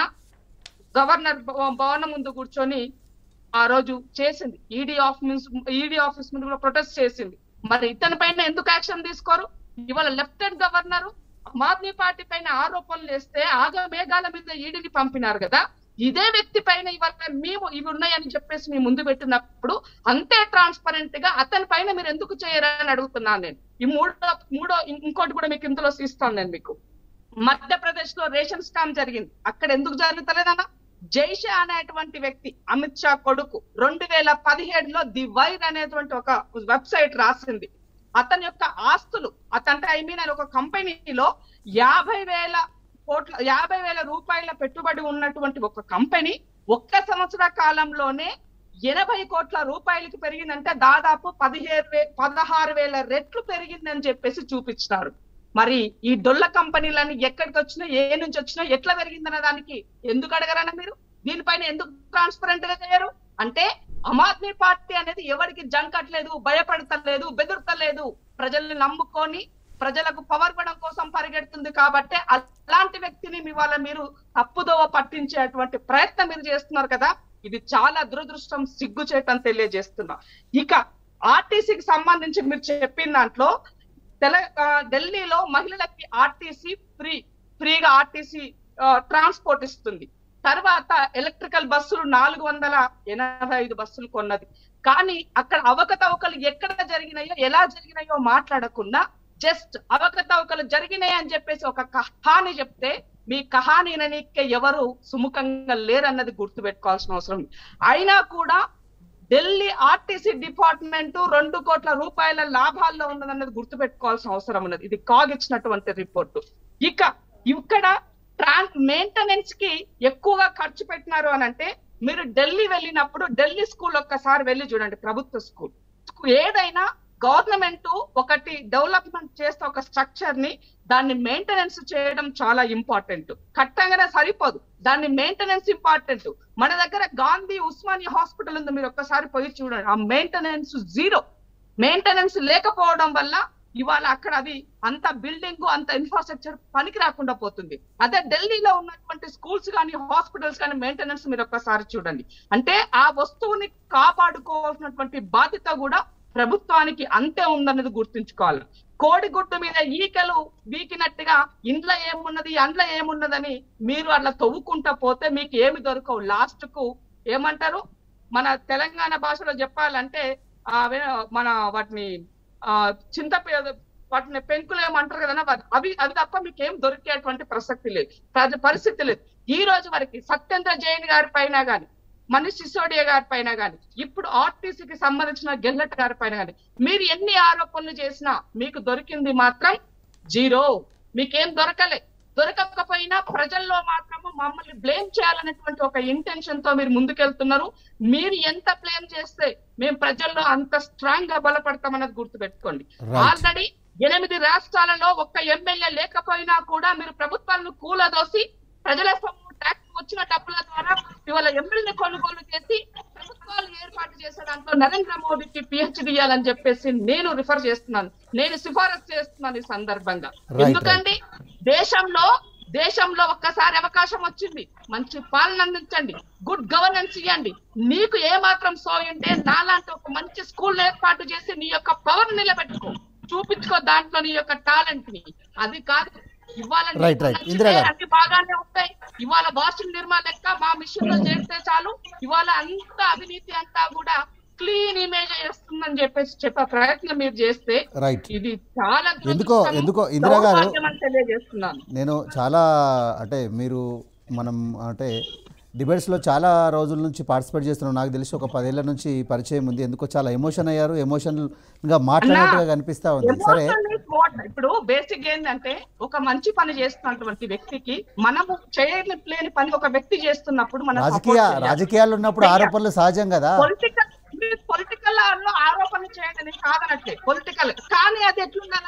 గవర్నర్ భవ- భవనం ముందు కూర్చొని ఆ రోజు చేసింది ఈడీ ఆఫీస్ ఈడీ ఆఫీస్ ముందు కూడా ప్రొటెస్ట్ చేసింది మరి ఇతని పైన ఎందుకు యాక్షన్ తీసుకోరు ఇవాళ lieutenant governor Aam Aadmi party పైన ఆరోపణలు చేస్తే ఆగ మేఘాల మీద ఈడీని పంపినారు కదా ఇదే వ్యక్తి పైన ఇవాళ మేము ఇవి ఉన్నాయని చెప్పేసి మీ ముందు పెట్టినప్పుడు అంతే ట్రాన్స్పరెంట్ గా అతని పైన మీరు ఎందుకు చేయరని అడుగుతున్నాను నేను ఈ మూడో మూడో ఇం- ఇంకోటి కూడా మీకు ఇందులో ఇస్తాను నేను మీకు మధ్యప్రదేశ్ లో రేషన్ స్కామ్ జరిగింది అక్కడ ఎందుకు జరుగుతలేదన్నా జైషా అనేటువంటి వ్యక్తి అమిత్ షా కొడుకు రెండు వేల పదిహేడులో ది వైర్ అనేటువంటి ఒక వెబ్సైట్ రాసింది అతని యొక్క ఆస్తులు అతంటే ఐ మీన్ ఆయన ఒక కంపెనీలో యాభై వేల కోట్ల యాభై వేల రూపాయల పెట్టుబడి ఉన్నటువంటి ఒక కంపెనీ ఒక్క సంవత్సర కాలంలోనే ఎనభై కోట్ల రూపాయలకి పెరిగిందంటే దాదాపు పదిహేను వే పదహారు వేల రెట్లు పెరిగిందని చెప్పేసి చూపించినారు మరి ఈ డొల్ల కంపెనీలన్నీ ఎక్కడికి వచ్చినా ఏ నుంచి వచ్చినా ఎట్లా పెరిగిందన్న దానికి ఎందుకు అడగరన్న మీరు దీనిపైన ఎందుకు ట్రాన్స్పరెంట్ గా చేయరు అంటే ఆమ్ ఆద్మీ పార్టీ అనేది ఎవరికి జంకట్లేదు భయపడతలేదు బెదురుతలేదు ప్రజల్ని నమ్ముకొని ప్రజలకు పవర్ ఇవ్వడం కోసం పరిగెడుతుంది కాబట్టి అలాంటి వ్యక్తిని మీ వాళ్ళ మీరు తప్పుదోవ పట్టించేటువంటి ప్రయత్నం మీరు చేస్తున్నారు కదా ఇది చాలా దురదృష్టం సిగ్గుచేటని తెలియజేస్తున్నా ఇక ఆర్టీసీకి సంబంధించి మీరు చెప్పిన దాంట్లో తెల ఆ, ఢిల్లీలో మహిళలకి ఆర్టీసీ ఫ్రీ ఫ్రీగా ఆర్టీసీ ట్రాన్స్పోర్ట్ ఇస్తుంది తర్వాత ఎలక్ట్రికల్ బస్సులు నాలుగు వందల ఎనభై ఐదు బస్సులు కొన్నది కానీ అక్కడ అవకతవకలు ఎక్కడ జరిగినాయో ఎలా జరిగినాయో మాట్లాడకుండా జస్ట్ అవకతవకలు జరిగినాయి అని చెప్పేసి ఒక కహాని చెప్తే మీ కహాని విననీకే ఎవరు సుముఖంగా లేరన్నది గుర్తుపెట్టుకోవాల్సిన అవసరం ఉంది. అయినా కూడా ఢిల్లీ ఆర్టీసీ డిపార్ట్మెంట్ రెండు కోట్ల రూపాయల లాభాల్లో ఉన్నదన్నది గుర్తుపెట్టుకోవాల్సిన అవసరం ఉన్నది ఇది కాగ్ ఇచ్చినటువంటి రిపోర్టు ఇక ఇక్కడ ట్రాన్ మెయింటెనెన్స్ కి ఎక్కువగా ఖర్చు పెట్టినారు అని అంటే మీరు ఢిల్లీ వెళ్ళినప్పుడు ఢిల్లీ స్కూల్ ఒక్కసారి వెళ్ళి చూడండి ప్రభుత్వ స్కూల్ ఏదైనా గవర్నమెంట్ ఒకటి డెవలప్మెంట్ చేస్తే ఒక స్ట్రక్చర్ ని దాన్ని మెయింటెనెన్స్ చేయడం చాలా ఇంపార్టెంట్ కట్టంగానే సరిపోదు దాన్ని మెయింటెనెన్స్ ఇంపార్టెంట్ మన దగ్గర గాంధీ ఉస్మానియా హాస్పిటల్ ఉంది మీరు ఒక్కసారి పోయి చూడండి ఆ మెయింటెనెన్స్ జీరో మెయింటెనెన్స్ లేకపోవడం వల్ల ఇవాళ అక్కడ అది అంత బిల్డింగ్ అంత ఇన్ఫ్రాస్ట్రక్చర్ పనికి రాకుండా పోతుంది అదే ఢిల్లీలో ఉన్నటువంటి స్కూల్స్ కానీ హాస్పిటల్స్ కానీ మెయింటెనెన్స్ మీరు ఒక్కసారి చూడండి అంటే ఆ వస్తువుని కాపాడుకోవాల్సినటువంటి బాధ్యత కూడా ప్రభుత్వానికి అంతే ఉందన్నది గుర్తుంచుకోవాలి కోడిగుడ్డు మీద ఈకలు వీకినట్టుగా ఇంట్లో ఏమున్నది అండ్ల ఏమున్నదని మీరు అట్లా తవ్వుకుంటా పోతే మీకు ఏమి దొరకవు లాస్ట్ కు ఏమంటారు మన తెలంగాణ భాషలో చెప్పాలంటే ఆ వే- మన వాటిని ఆ చింత వాటిని పెంకులు ఏమంటారు కదా అవి అవి తప్ప మీకు ఏం దొరికేటువంటి ప్రసక్తి లేదు ప్రజ- పరిస్థితి లేదు ఈ రోజు వరకు సత్యేంద్ర జైన్ గారి పైన గాని మనీష్ సిసోడియా గారి పైన గాని ఇప్పుడు ఆర్టీసీకి సంబంధించిన గెల్లట్ గారి పైన గాని మీరు ఎన్ని ఆరోపణలు చేసినా మీకు దొరికింది మాత్రం జీరో మీకేం దొరకలే దొరకకపోయినా ప్రజల్లో మాత్రము మమ్మల్ని బ్లేమ్ చేయాలనేటువంటి ఒక ఇంటెన్షన్ తో మీరు ముందుకెళ్తున్నారు మీరు ఎంత బ్లేమ్ చేస్తే మేము ప్రజల్లో అంత స్ట్రాంగ్ గా బలపడతామన్నది గుర్తుపెట్టుకోండి Right. ఆల్రెడీ ఎనిమిది రాష్ట్రాలలో ఒక్క ఎమ్మెల్యే లేకపోయినా కూడా మీరు ప్రభుత్వాలను కూలదోసి ప్రజల సొమ్ము ట్యాక్స్ వచ్చిన డబ్బుల ద్వారా ఇవాళ ఎమ్మెల్యే కొనుగోలు చేసి ప్రభుత్వాలు ఏర్పాటు చేసే దాంట్లో నరేంద్ర మోడీకి పిహెచ్డి ఇవ్వాలని చెప్పేసి నేను రిఫర్ చేస్తున్నాను నేను సిఫారసు చేస్తున్నాను ఈ సందర్భంగా Right, ఎందుకంటే దేశంలో దేశంలో ఒక్కసారి అవకాశం వచ్చింది మంచి పాలన అందించండి గుడ్ గవర్నెన్స్ ఇవ్వండి నీకు ఏ మాత్రం సోయి ఉంటే నాలాంటి ఒక మంచి స్కూల్ ఏర్పాటు చేసి నీ యొక్క పవర్ నిలబెట్టుకో చూపించుకో దాంట్లో నీ యొక్క టాలెంట్ ని అది కాదు ఇవాళ నీకు Right, right. నచ్చితే ఇందిరా గారు. అన్ని బాగానే ఉంటాయి ఇవాళ వాషింగ్ నిర్మా లెక్క మా మిషన్ లో చేస్తే చాలు ఇవాళ అంత అవినీతి అంతా కూడా క్లీన్ ఇమేజ్ చేస్తుందని చెప్పేసి చెప్పే ప్రయత్నం మీరు చేస్తే రైట్ ఇది చాలా ఎందుకో- దురదృష్టము, ఎందుకో ఇందిరా గారు- దౌర్భాగ్యం అని తెలియజేస్తున్నాను నేను చాలా అంటే మీరు మనం అంటే డిబేట్స్లో చాలా రోజుల నుంచి పార్టిసిపేట్ చేస్తున్నాం నాకు తెలిసి ఒక పదేళ్ల నుంచి పరిచయం ఉంది ఎందుకో చాలా ఎమోషన్ అయ్యారు ఎమోషనల్గా మాట్లాడినట్టుగా కనిపిస్తా ఉంది సరే Emotion is what? ఇప్పుడు బేసిక్ ఏంటంటే ఒక మంచి పని చేస్తున్నటువంటి వ్యక్తికి మనము చేయలేని పని ఒక వ్యక్తి చేస్తున్నప్పుడు మనం రాజకీయ రాజకీయాలు ఉన్నప్పుడు ఆరోపణలు సహజం కదా పొలిటికల్ పొలిటికల్ లో ఆరోపణ చేయడం కాదనట్లే పొలిటికల్ కానీ అది ఎట్లుండాలా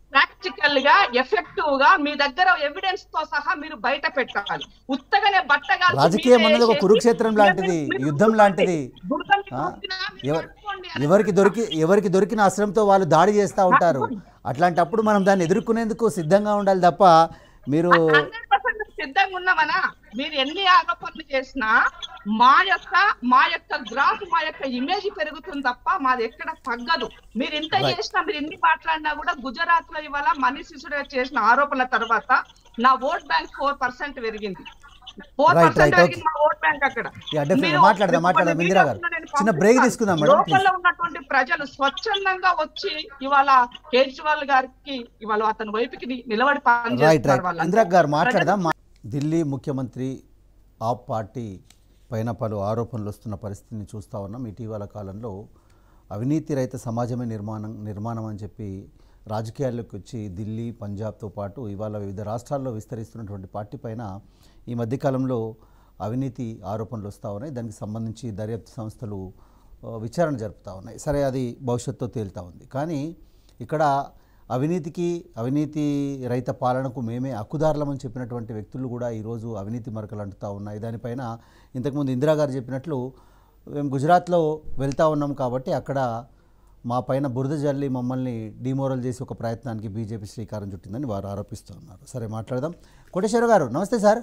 ప్రాక్టికల్ గా ఎఫెక్టివ్ గా మీ దగ్గర ఎవిడెన్స్ తో సహా మీరు బయట పెట్టాలి ఉత్తగానే బట్టగా రాజకీయం అన్నది ఒక కురుక్షేత్రం లాంటిది, యుద్ధం లాంటిది. ఆ? ఎవ- ఎవరికి దొరికి ఎవరికి దొరికిన అస్త్రంతో వాళ్ళు దాడి చేస్తూ ఉంటారు అట్లాంటప్పుడు మనం దాన్ని ఎదుర్కొనేందుకు సిద్ధంగా ఉండాలి తప్ప మీరు హండ్రెడ్ పర్సెంట్ సిద్ధంగా ఉన్నామనా మీరు ఎన్ని ఆరోపణలు చేసినా మా యొక్క మా యొక్క గ్రాఫ్ మా యొక్క ఇమేజ్ పెరుగుతుంది తప్ప మాది ఎక్కడ తగ్గదు మీరు ఇంత Right. చేసినా మీరు ఎన్ని మాట్లాడినా కూడా గుజరాత్ లో ఇవాళ మనీష్ సిసోడియా చేసిన ఆరోపణల తర్వాత నా ఓట్ బ్యాంక్ ఫోర్ పర్సెంట్ పెరిగింది ఫోర్ Right, పర్సెంట్ right, పెరిగింది మా ఓట్ బ్యాంక్ అక్కడ Yeah, definitely. మీరు- మాట్లాడదాం, మాట్లాడదాం, కొన్ని ఇందిరా గారు. videos నేను చిన్న break పంపిస్తాను. తీసుకుందాం మేడం, please. లోకల్లో ఉన్నటువంటి ప్రజలు స్వచ్ఛందంగా వచ్చి ఇవాళ కేజ్రీవాల్ గారికి ఇవాళ అతని వైపుకి ని- నిలబడి రైట్ పనిచేస్తున్నారు రైట్ వాళ్ళంతా. ఇందిరా గారు మాట్లాడదాం మా- ఢిల్లీ ముఖ్యమంత్రి ఆప్ పార్టీ పైన పలు ఆరోపణలు వస్తున్న పరిస్థితిని చూస్తూ ఉన్నాం ఇటీవల కాలంలో అవినీతి రహిత సమాజమే నిర్మాణం నిర్మాణం అని చెప్పి రాజకీయాల్లోకి వచ్చి ఢిల్లీ పంజాబ్తో పాటు ఇవాళ వివిధ రాష్ట్రాల్లో విస్తరిస్తున్నటువంటి పార్టీ పైన ఈ మధ్యకాలంలో అవినీతి ఆరోపణలు వస్తూ ఉన్నాయి దానికి సంబంధించి దర్యాప్తు సంస్థలు ఆ, విచారణ జరుపుతూ ఉన్నాయి సరే అది భవిష్యత్తులో తేలుతూ ఉంది కానీ ఇక్కడ అవినీతికి అవినీతి రహిత పాలనకు మేమే హక్కుదారులమని చెప్పినటువంటి వ్యక్తులు కూడా ఈరోజు అవినీతి మరకలు అంటుతూ ఉన్నాయి దానిపైన ఇంతకుముందు ఇందిరా గారు చెప్పినట్లు మేము గుజరాత్లో వెళ్తూ ఉన్నాం కాబట్టి అక్కడ మా పైన బురద జల్లి మమ్మల్ని డిమోరల్ చేసి ఒక ప్రయత్నానికి బీజేపీ శ్రీకారం చుట్టిందని వారు ఆరోపిస్తూ ఉన్నారు సరే మాట్లాడదాం కోటేశ్వర గారు నమస్తే సార్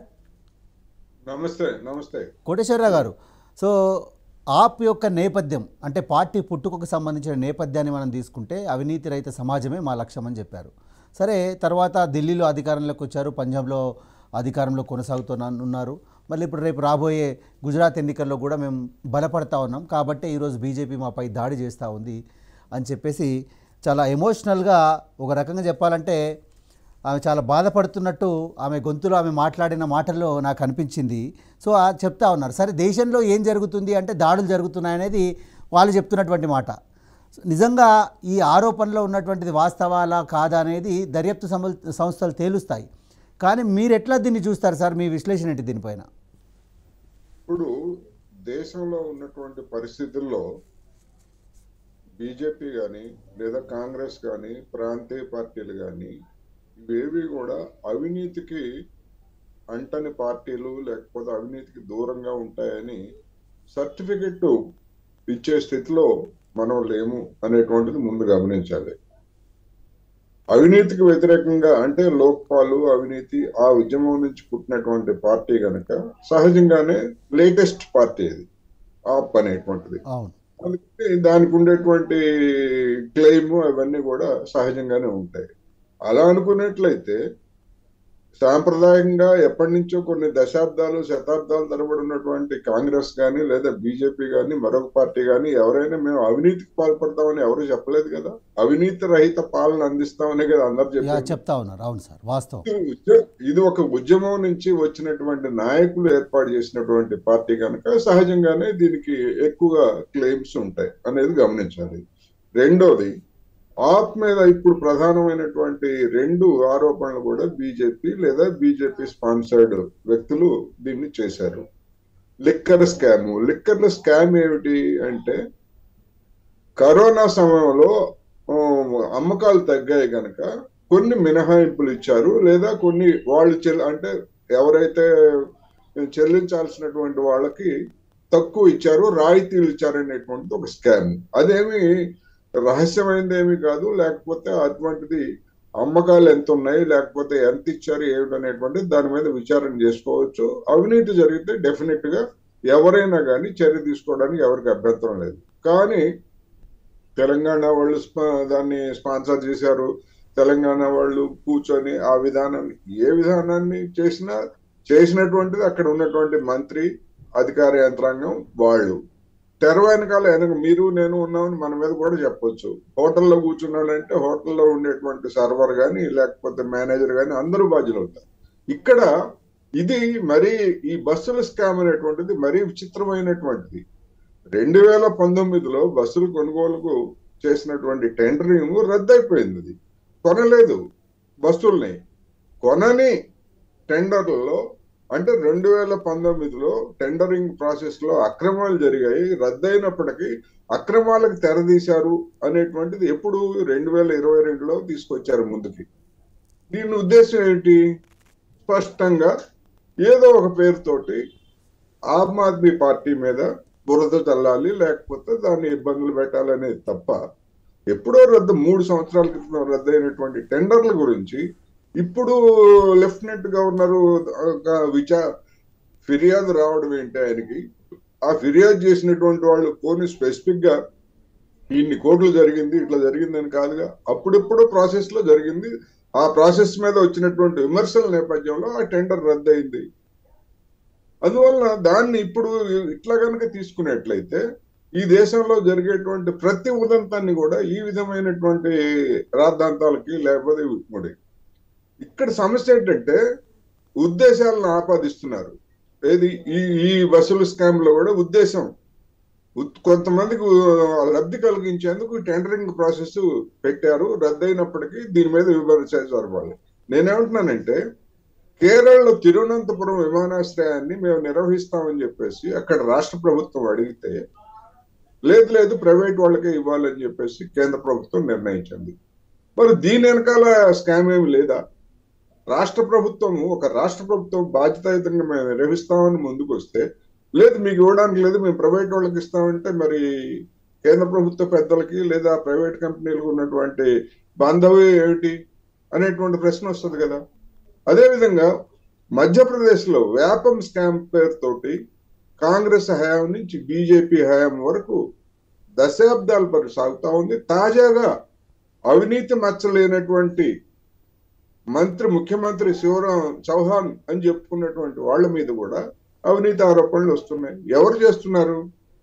నమస్తే నమస్తే కోటేశ్వరరావు గారు సో ఆప్ యొక్క నేపథ్యం అంటే పార్టీ పుట్టుకకు సంబంధించిన నేపథ్యాన్ని మనం తీసుకుంటే అవినీతి రహిత సమాజమే మా లక్ష్యం అని చెప్పారు సరే తర్వాత ఢిల్లీలో అధికారంలోకి వచ్చారు పంజాబ్లో అధికారంలో కొనసాగుతున్నా ఉన్నారు మళ్ళీ ఇప్పుడు రేపు రాబోయే గుజరాత్ ఎన్నికల్లో కూడా మేము బలపడతా ఉన్నాం కాబట్టి ఈరోజు బీజేపీ మాపై దాడి చేస్తూ ఉంది అని చెప్పేసి చాలా ఎమోషనల్గా ఒక రకంగా చెప్పాలంటే ఆమె చాలా బాధపడుతున్నట్టు ఆమె గొంతులో ఆమె మాట్లాడిన మాటల్లో నాకు అనిపించింది సో ఆ చెప్తా ఉన్నారు సరే దేశంలో ఏం జరుగుతుంది అంటే దాడులు జరుగుతున్నాయనేది వాళ్ళు చెప్తున్నటువంటి మాట నిజంగా ఈ ఆరోపణలో ఉన్నటువంటిది వాస్తవాలా కాదా అనేది దర్యాప్తు సంస్థ సంస్థలు తేలుస్తాయి కానీ మీరు ఎట్లా దీన్ని చూస్తారు సార్ మీ విశ్లేషణ ఏంటి దీనిపైన ఇప్పుడు దేశంలో ఉన్నటువంటి పరిస్థితుల్లో బీజేపీ కానీ లేదా కాంగ్రెస్ కానీ ప్రాంతీయ పార్టీలు కానీ ఇవేవి కూడా అవినీతికి అంటని పార్టీలు లేకపోతే అవినీతికి దూరంగా ఉంటాయని సర్టిఫికెట్ ఇచ్చే స్థితిలో మనం లేము అనేటువంటిది ముందు గమనించాలి అవినీతికి వ్యతిరేకంగా అంటే లోక్పాలు అవినీతి ఆ ఉద్యమం నుంచి పుట్టినటువంటి పార్టీ గనక సహజంగానే లేటెస్ట్ పార్టీ ఇది ఆప్ అనేటువంటిది అవును అందుకే దానికి ఉండేటువంటి క్లెయిమ్ అవన్నీ కూడా సహజంగానే ఉంటాయి అలా అనుకున్నట్లయితే సాంప్రదాయంగా ఎప్పటి నుంచో కొన్ని దశాబ్దాలు శతాబ్దాల తరబడి ఉన్నటువంటి కాంగ్రెస్ కానీ లేదా బీజేపీ కానీ మరొక పార్టీ కానీ ఎవరైనా మేము అవినీతికి పాల్పడతామని ఎవరు చెప్పలేదు కదా అవినీతి రహిత పాలన అందిస్తామనే కదా అందరు యా చెప్పారు చెప్తా ఉన్నారు అవును సార్ వాస్తవం ఇది ఉద్య- ఇది ఒక ఉద్యమం నుంచి వచ్చినటువంటి నాయకులు ఏర్పాటు చేసినటువంటి పార్టీ కనుక సహజంగానే దీనికి ఎక్కువగా క్లెయిమ్స్ ఉంటాయి అనేది గమనించాలి రెండోది ఆప్ మీద ఇప్పుడు ప్రధానమైనటువంటి రెండు ఆరోపణలు కూడా బీజేపీ లేదా బీజేపీ స్పాన్సర్డ్ వ్యక్తులు దీన్ని చేశారు లిక్కర్ స్కామ్ లిక్కర్ స్కామ్ ఏమిటి అంటే కరోనా సమయంలో ఆ, అమ్మకాలు తగ్గాయి కనుక కొన్ని మినహాయింపులు ఇచ్చారు లేదా కొన్ని వాళ్ళు చెల్ అంటే ఎవరైతే చెల్లించాల్సినటువంటి వాళ్ళకి తక్కువ ఇచ్చారు రాయితీలు ఇచ్చారనేటువంటిది ఒక స్కామ్ అదేమి రహస్యమైనది ఏమీ కాదు లేకపోతే అటువంటిది అమ్మకాలు ఎంత ఉన్నాయి లేకపోతే ఎంత ఇచ్చారు ఏమిటనేటువంటిది దాని మీద విచారణ చేసుకోవచ్చు అవినీతి జరిగితే డెఫినెట్ గా ఎవరైనా కానీ చర్య తీసుకోవడానికి ఎవరికి అభ్యంతరం లేదు కానీ తెలంగాణ వాళ్ళు స్ప- దాన్ని స్పాన్సర్ చేశారు తెలంగాణ వాళ్ళు కూర్చొని ఆ విధానాన్ని ఏ విధానాన్ని చేసినా చేసినటువంటిది అక్కడ ఉన్నటువంటి మంత్రి అధికార యంత్రాంగం వాళ్ళు తెర వెనకాల వెనక మీరు నేను ఉన్నామని మన మీద కూడా చెప్పొచ్చు హోటల్లో కూర్చున్నాడంటే హోటల్లో ఉండేటువంటి సర్వర్ కానీ లేకపోతే మేనేజర్ కానీ అందరూ బాధ్యులు అవుతారు ఇక్కడ ఇది మరీ ఈ బస్సుల స్కామ్ అనేటువంటిది మరీ విచిత్రమైనటువంటిది రెండు వేల పంతొమ్మిదిలో బస్సులు కొనుగోలుకు చేసినటువంటి టెండరింగ్ రద్దయిపోయింది అది కొనలేదు బస్సుల్ని కొనని టెండర్లలో అంటే రెండు వేల పంతొమ్మిదిలో టెండరింగ్ ప్రాసెస్ లో అక్రమాలు జరిగాయి రద్దయినప్పటికీ అక్రమాలకు తెరదీశారు అనేటువంటిది ఎప్పుడు రెండు వేల ఇరవై రెండులో తీసుకొచ్చారు ముందుకి దీని ఉద్దేశం ఏంటి స్పష్టంగా ఏదో ఒక పేరుతోటి ఆమ్ ఆద్మీ పార్టీ మీద బురద చల్లాలి లేకపోతే దాన్ని ఇబ్బందులు పెట్టాలనేది తప్ప ఎప్పుడో రద్దు మూడు సంవత్సరాల క్రితం రద్దయినటువంటి టెండర్ల గురించి ఇప్పుడు లెఫ్టినెంట్ గవర్నర్ విచా ఫిర్యాదు రావడం ఏంటి ఆయనకి ఆ ఫిర్యాదు చేసినటువంటి వాళ్ళు పోనీ స్పెసిఫిక్ గా ఇన్ని కోట్లు జరిగింది ఇట్లా జరిగిందని కాదుగా అప్పుడెప్పుడు ప్రాసెస్ లో జరిగింది ఆ ప్రాసెస్ మీద వచ్చినటువంటి విమర్శల నేపథ్యంలో ఆ టెండర్ రద్దయింది అందువలన దాన్ని ఇప్పుడు ఇట్లా కనుక తీసుకున్నట్లయితే ఈ దేశంలో జరిగేటువంటి ప్రతి ఉదంతాన్ని కూడా ఈ విధమైనటువంటి రాద్ధాంతాలకి లేకపోతే ముడి ఇక్కడ సమస్య ఏంటంటే ఉద్దేశాలను ఆపాదిస్తున్నారు ఏది ఈ ఈ బస్సుల స్కామ్ లో కూడా ఉద్దేశం ఉత్- కొంతమందికి ఉ- లబ్ధి కలిగించేందుకు టెండరింగ్ ప్రాసెస్ పెట్టారు రద్దయినప్పటికీ దీని మీద విమర్శ జరపాలి నేనేమంటున్నానంటే కేరళలో తిరువనంతపురం విమానాశ్రయాన్ని మేము నిర్వహిస్తామని చెప్పేసి అక్కడ రాష్ట్ర ప్రభుత్వం అడిగితే లేదు లేదు ప్రైవేట్ వాళ్ళకే ఇవ్వాలని చెప్పేసి కేంద్ర ప్రభుత్వం నిర్ణయించింది మరి దీని వెనకాల స్కామ్ ఏమి లేదా రాష్ట్ర ప్రభుత్వం ఒక రాష్ట్ర ప్రభుత్వం బాధ్యతాయుతంగా మేము నిర్వహిస్తామని ముందుకు వస్తే లేదు మీకు ఇవ్వడానికి లేదు మేము ప్రైవేట్ వాళ్ళకి ఇస్తామంటే మరి కేంద్ర ప్రభుత్వ పెద్దలకి లేదా ప్రైవేట్ కంపెనీలకు ఉన్నటువంటి బాంధవ్యం ఏమిటి అనేటువంటి ప్రశ్న వస్తుంది కదా అదేవిధంగా మధ్యప్రదేశ్ లో వ్యాపం స్కామ్ పేరుతోటి కాంగ్రెస్ హయాం నుంచి బీజేపీ హయాం వరకు దశాబ్దాల పాటు సాగుతా ఉంది తాజాగా అవినీతి మచ్చలేనటువంటి మంత్రి ముఖ్యమంత్రి శివరాం చౌహాన్ అని చెప్పుకున్నటువంటి వాళ్ళ మీద కూడా అవినీతి ఆరోపణలు వస్తున్నాయి ఎవరు చేస్తున్నారు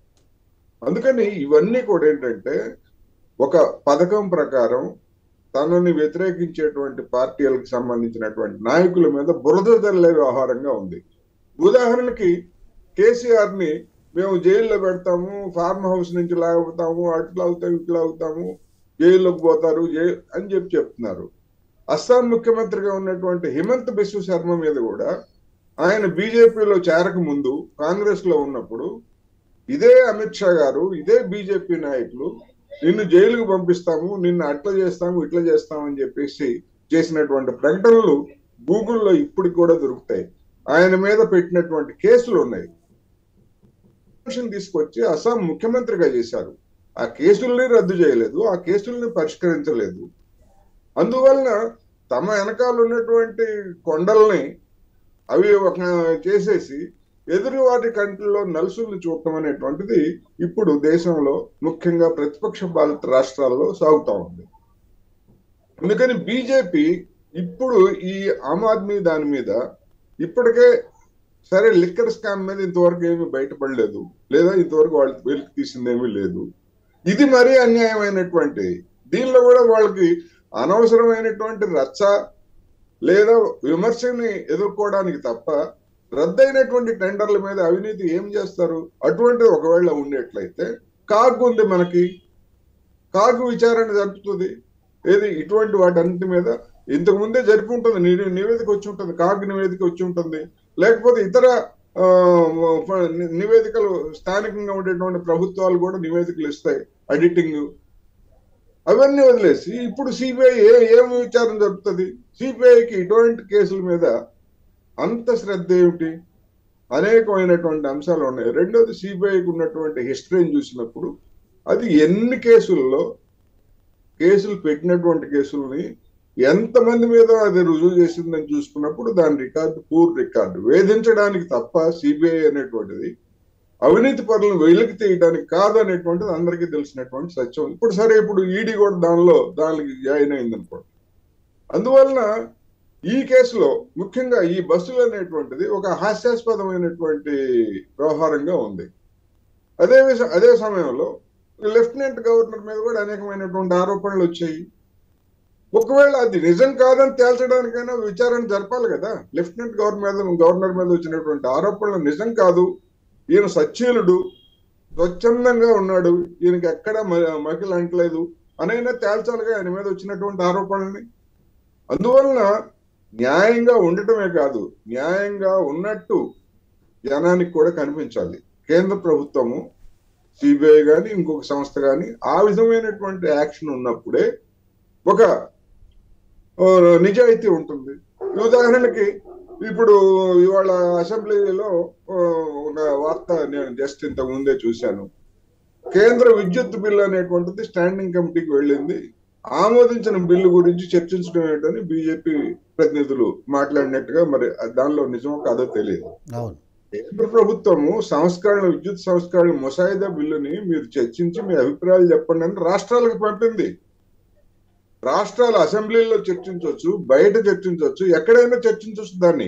అందుకని ఇవన్నీ కూడా ఏంటంటే ఒక పథకం ప్రకారం తనని వ్యతిరేకించేటువంటి పార్టీలకు సంబంధించినటువంటి నాయకుల మీద బురద జల్లే వ్యవహారంగా ఉంది ఉదాహరణకి కేసీఆర్ ని మేము జైల్లో పెడతాము ఫార్మ్ హౌస్ నుంచి లాగుతాము అట్లా అవుతాము ఇట్లా అవుతాము జైల్లోకి పోతారు జై- అని చెప్పి చెప్తున్నారు అస్సాం ముఖ్యమంత్రిగా ఉన్నటువంటి హిమంత్ బిశ్వ శర్మ మీద కూడా ఆయన బీజేపీలో చేరక ముందు కాంగ్రెస్ లో ఉన్నప్పుడు ఇదే అమిత్ షా గారు ఇదే బీజేపీ నాయకులు నిన్ను జైలుకు పంపిస్తాము నిన్ను అట్లా చేస్తాము ఇట్లా చేస్తాము అని చెప్పేసి చేసినటువంటి ప్రకటనలు గూగుల్లో ఇప్పటికి కూడా దొరుకుతాయి ఆయన మీద పెట్టినటువంటి కేసులు ఉన్నాయి పెన్షన్ తీసుకొచ్చి అస్సాం ముఖ్యమంత్రిగా చేశారు ఆ కేసుల్ని రద్దు చేయలేదు ఆ కేసుల్ని పరిష్కరించలేదు అందువలన తమ వెనకాల ఉన్నటువంటి కొండల్ని అవి ఒక చేసేసి ఎదురు వాటి కంట్లలో నలుసుల్ని చూడటం అనేటువంటిది ఇప్పుడు దేశంలో ముఖ్యంగా ప్రతిపక్ష పాలిత రాష్ట్రాల్లో సాగుతా ఉంది అందుకని బీజేపీ ఇప్పుడు ఈ ఆమ్ ఆద్మీ దాని మీద ఇప్పటికే సరే లిక్కర్ స్కామ్ మీద ఇంతవరకు ఏమీ బయటపడలేదు లేదా ఇంతవరకు వాళ్ళు వెలికి తీసిందేమీ లేదు ఇది మరీ అన్యాయమైనటువంటి దీనిలో కూడా వాళ్ళకి అనవసరమైనటువంటి రచ్చ లేదా విమర్శని ఎదుర్కోవడానికి తప్ప రద్దయినటువంటి టెండర్ల మీద అవినీతి ఏం చేస్తారు అటువంటి ఒకవేళ ఉండేట్లయితే కాగ్ ఉంది మనకి కాగ్ విచారణ జరుపుతుంది ఏది ఇటువంటి వాటన్నిటి మీద ఇంతకు ముందే జరిపి ఉంటుంది ని- నివేదిక వచ్చి ఉంటుంది కాగ్ నివేదిక వచ్చి ఉంటుంది లేకపోతే ఇతర ఆ, ని- నివేదికలు స్థానికంగా ఉండేటువంటి ప్రభుత్వాలు కూడా నివేదికలు ఇస్తాయి ఎడిటింగ్ అవన్నీ వదిలేసి ఇప్పుడు సిబిఐ ఏ ఏం విచారణ జరుపుతుంది సిబిఐకి ఇటువంటి కేసుల మీద అంత శ్రద్ధ ఏమిటి అనేకమైనటువంటి అంశాలు ఉన్నాయి రెండోది సిబిఐకి ఉన్నటువంటి హిస్టరీని చూసినప్పుడు అది ఎన్ని కేసుల్లో కేసులు పెట్టినటువంటి కేసుల్ని ఎంతమంది మీద అది రుజువు చేసిందని చూసుకున్నప్పుడు దాని రికార్డు పూర్ రికార్డు వేధించడానికి తప్ప సిబిఐ అనేటువంటిది అవినీతి పరులను వెలికి తీయడానికి కాదు అనేటువంటిది అందరికీ తెలిసినటువంటి సత్యం ఇప్పుడు సరే ఇప్పుడు ఈడీ కూడా దానిలో దానికి జాయిన్ అయింది అనుకోండి అందువలన ఈ కేసులో ముఖ్యంగా ఈ బస్సులు అనేటువంటిది ఒక హాస్యాస్పదమైనటువంటి వ్యవహారంగా ఉంది అదే విష- అదే సమయంలో లెఫ్టినెంట్ గవర్నర్ మీద కూడా అనేకమైనటువంటి ఆరోపణలు వచ్చాయి ఒకవేళ అది నిజం కాదని తేల్చడానికైనా విచారణ జరపాలి కదా లెఫ్టినెంట్ గవర్నర్ మీద గవర్నర్ మీద వచ్చినటువంటి ఆరోపణలు నిజం కాదు ఈయన సచ్చీలుడు స్వచ్ఛందంగా ఉన్నాడు ఈయనకి ఎక్కడ మకిలు అంటలేదు అనైనా తేల్చాలిగా ఆయన మీద వచ్చినటువంటి ఆరోపణల్ని అందువలన న్యాయంగా ఉండటమే కాదు న్యాయంగా ఉన్నట్టు జనానికి కూడా కనిపించాలి కేంద్ర ప్రభుత్వము సిబిఐ కానీ ఇంకొక సంస్థ కానీ ఆ విధమైనటువంటి యాక్షన్ ఉన్నప్పుడే ఒక ఆ, నిజాయితీ ఉంటుంది ఉదాహరణకి ఇప్పుడు ఇవాళ అసెంబ్లీలో ఆ, ఒక వార్త నేను జస్ట్ ఇంతకు ముందే చూశాను కేంద్ర విద్యుత్ బిల్లు అనేటువంటిది స్టాండింగ్ కమిటీకి వెళ్ళింది ఆమోదించిన బిల్లు గురించి చర్చించడం ఏంటని బీజేపీ ప్రతినిధులు మాట్లాడినట్టుగా మరి దానిలో నిజమో కాదో తెలియదు అవును కేంద్ర ప్రభుత్వము సంస్కరణ విద్యుత్ సంస్కరణ ముసాయిదా బిల్లుని మీరు చర్చించి మీ అభిప్రాయాలు చెప్పండి అని రాష్ట్రాలకు పంపింది రాష్ట్రాల అసెంబ్లీలో చర్చించవచ్చు బయట చర్చించవచ్చు ఎక్కడైనా చర్చించవచ్చు దాన్ని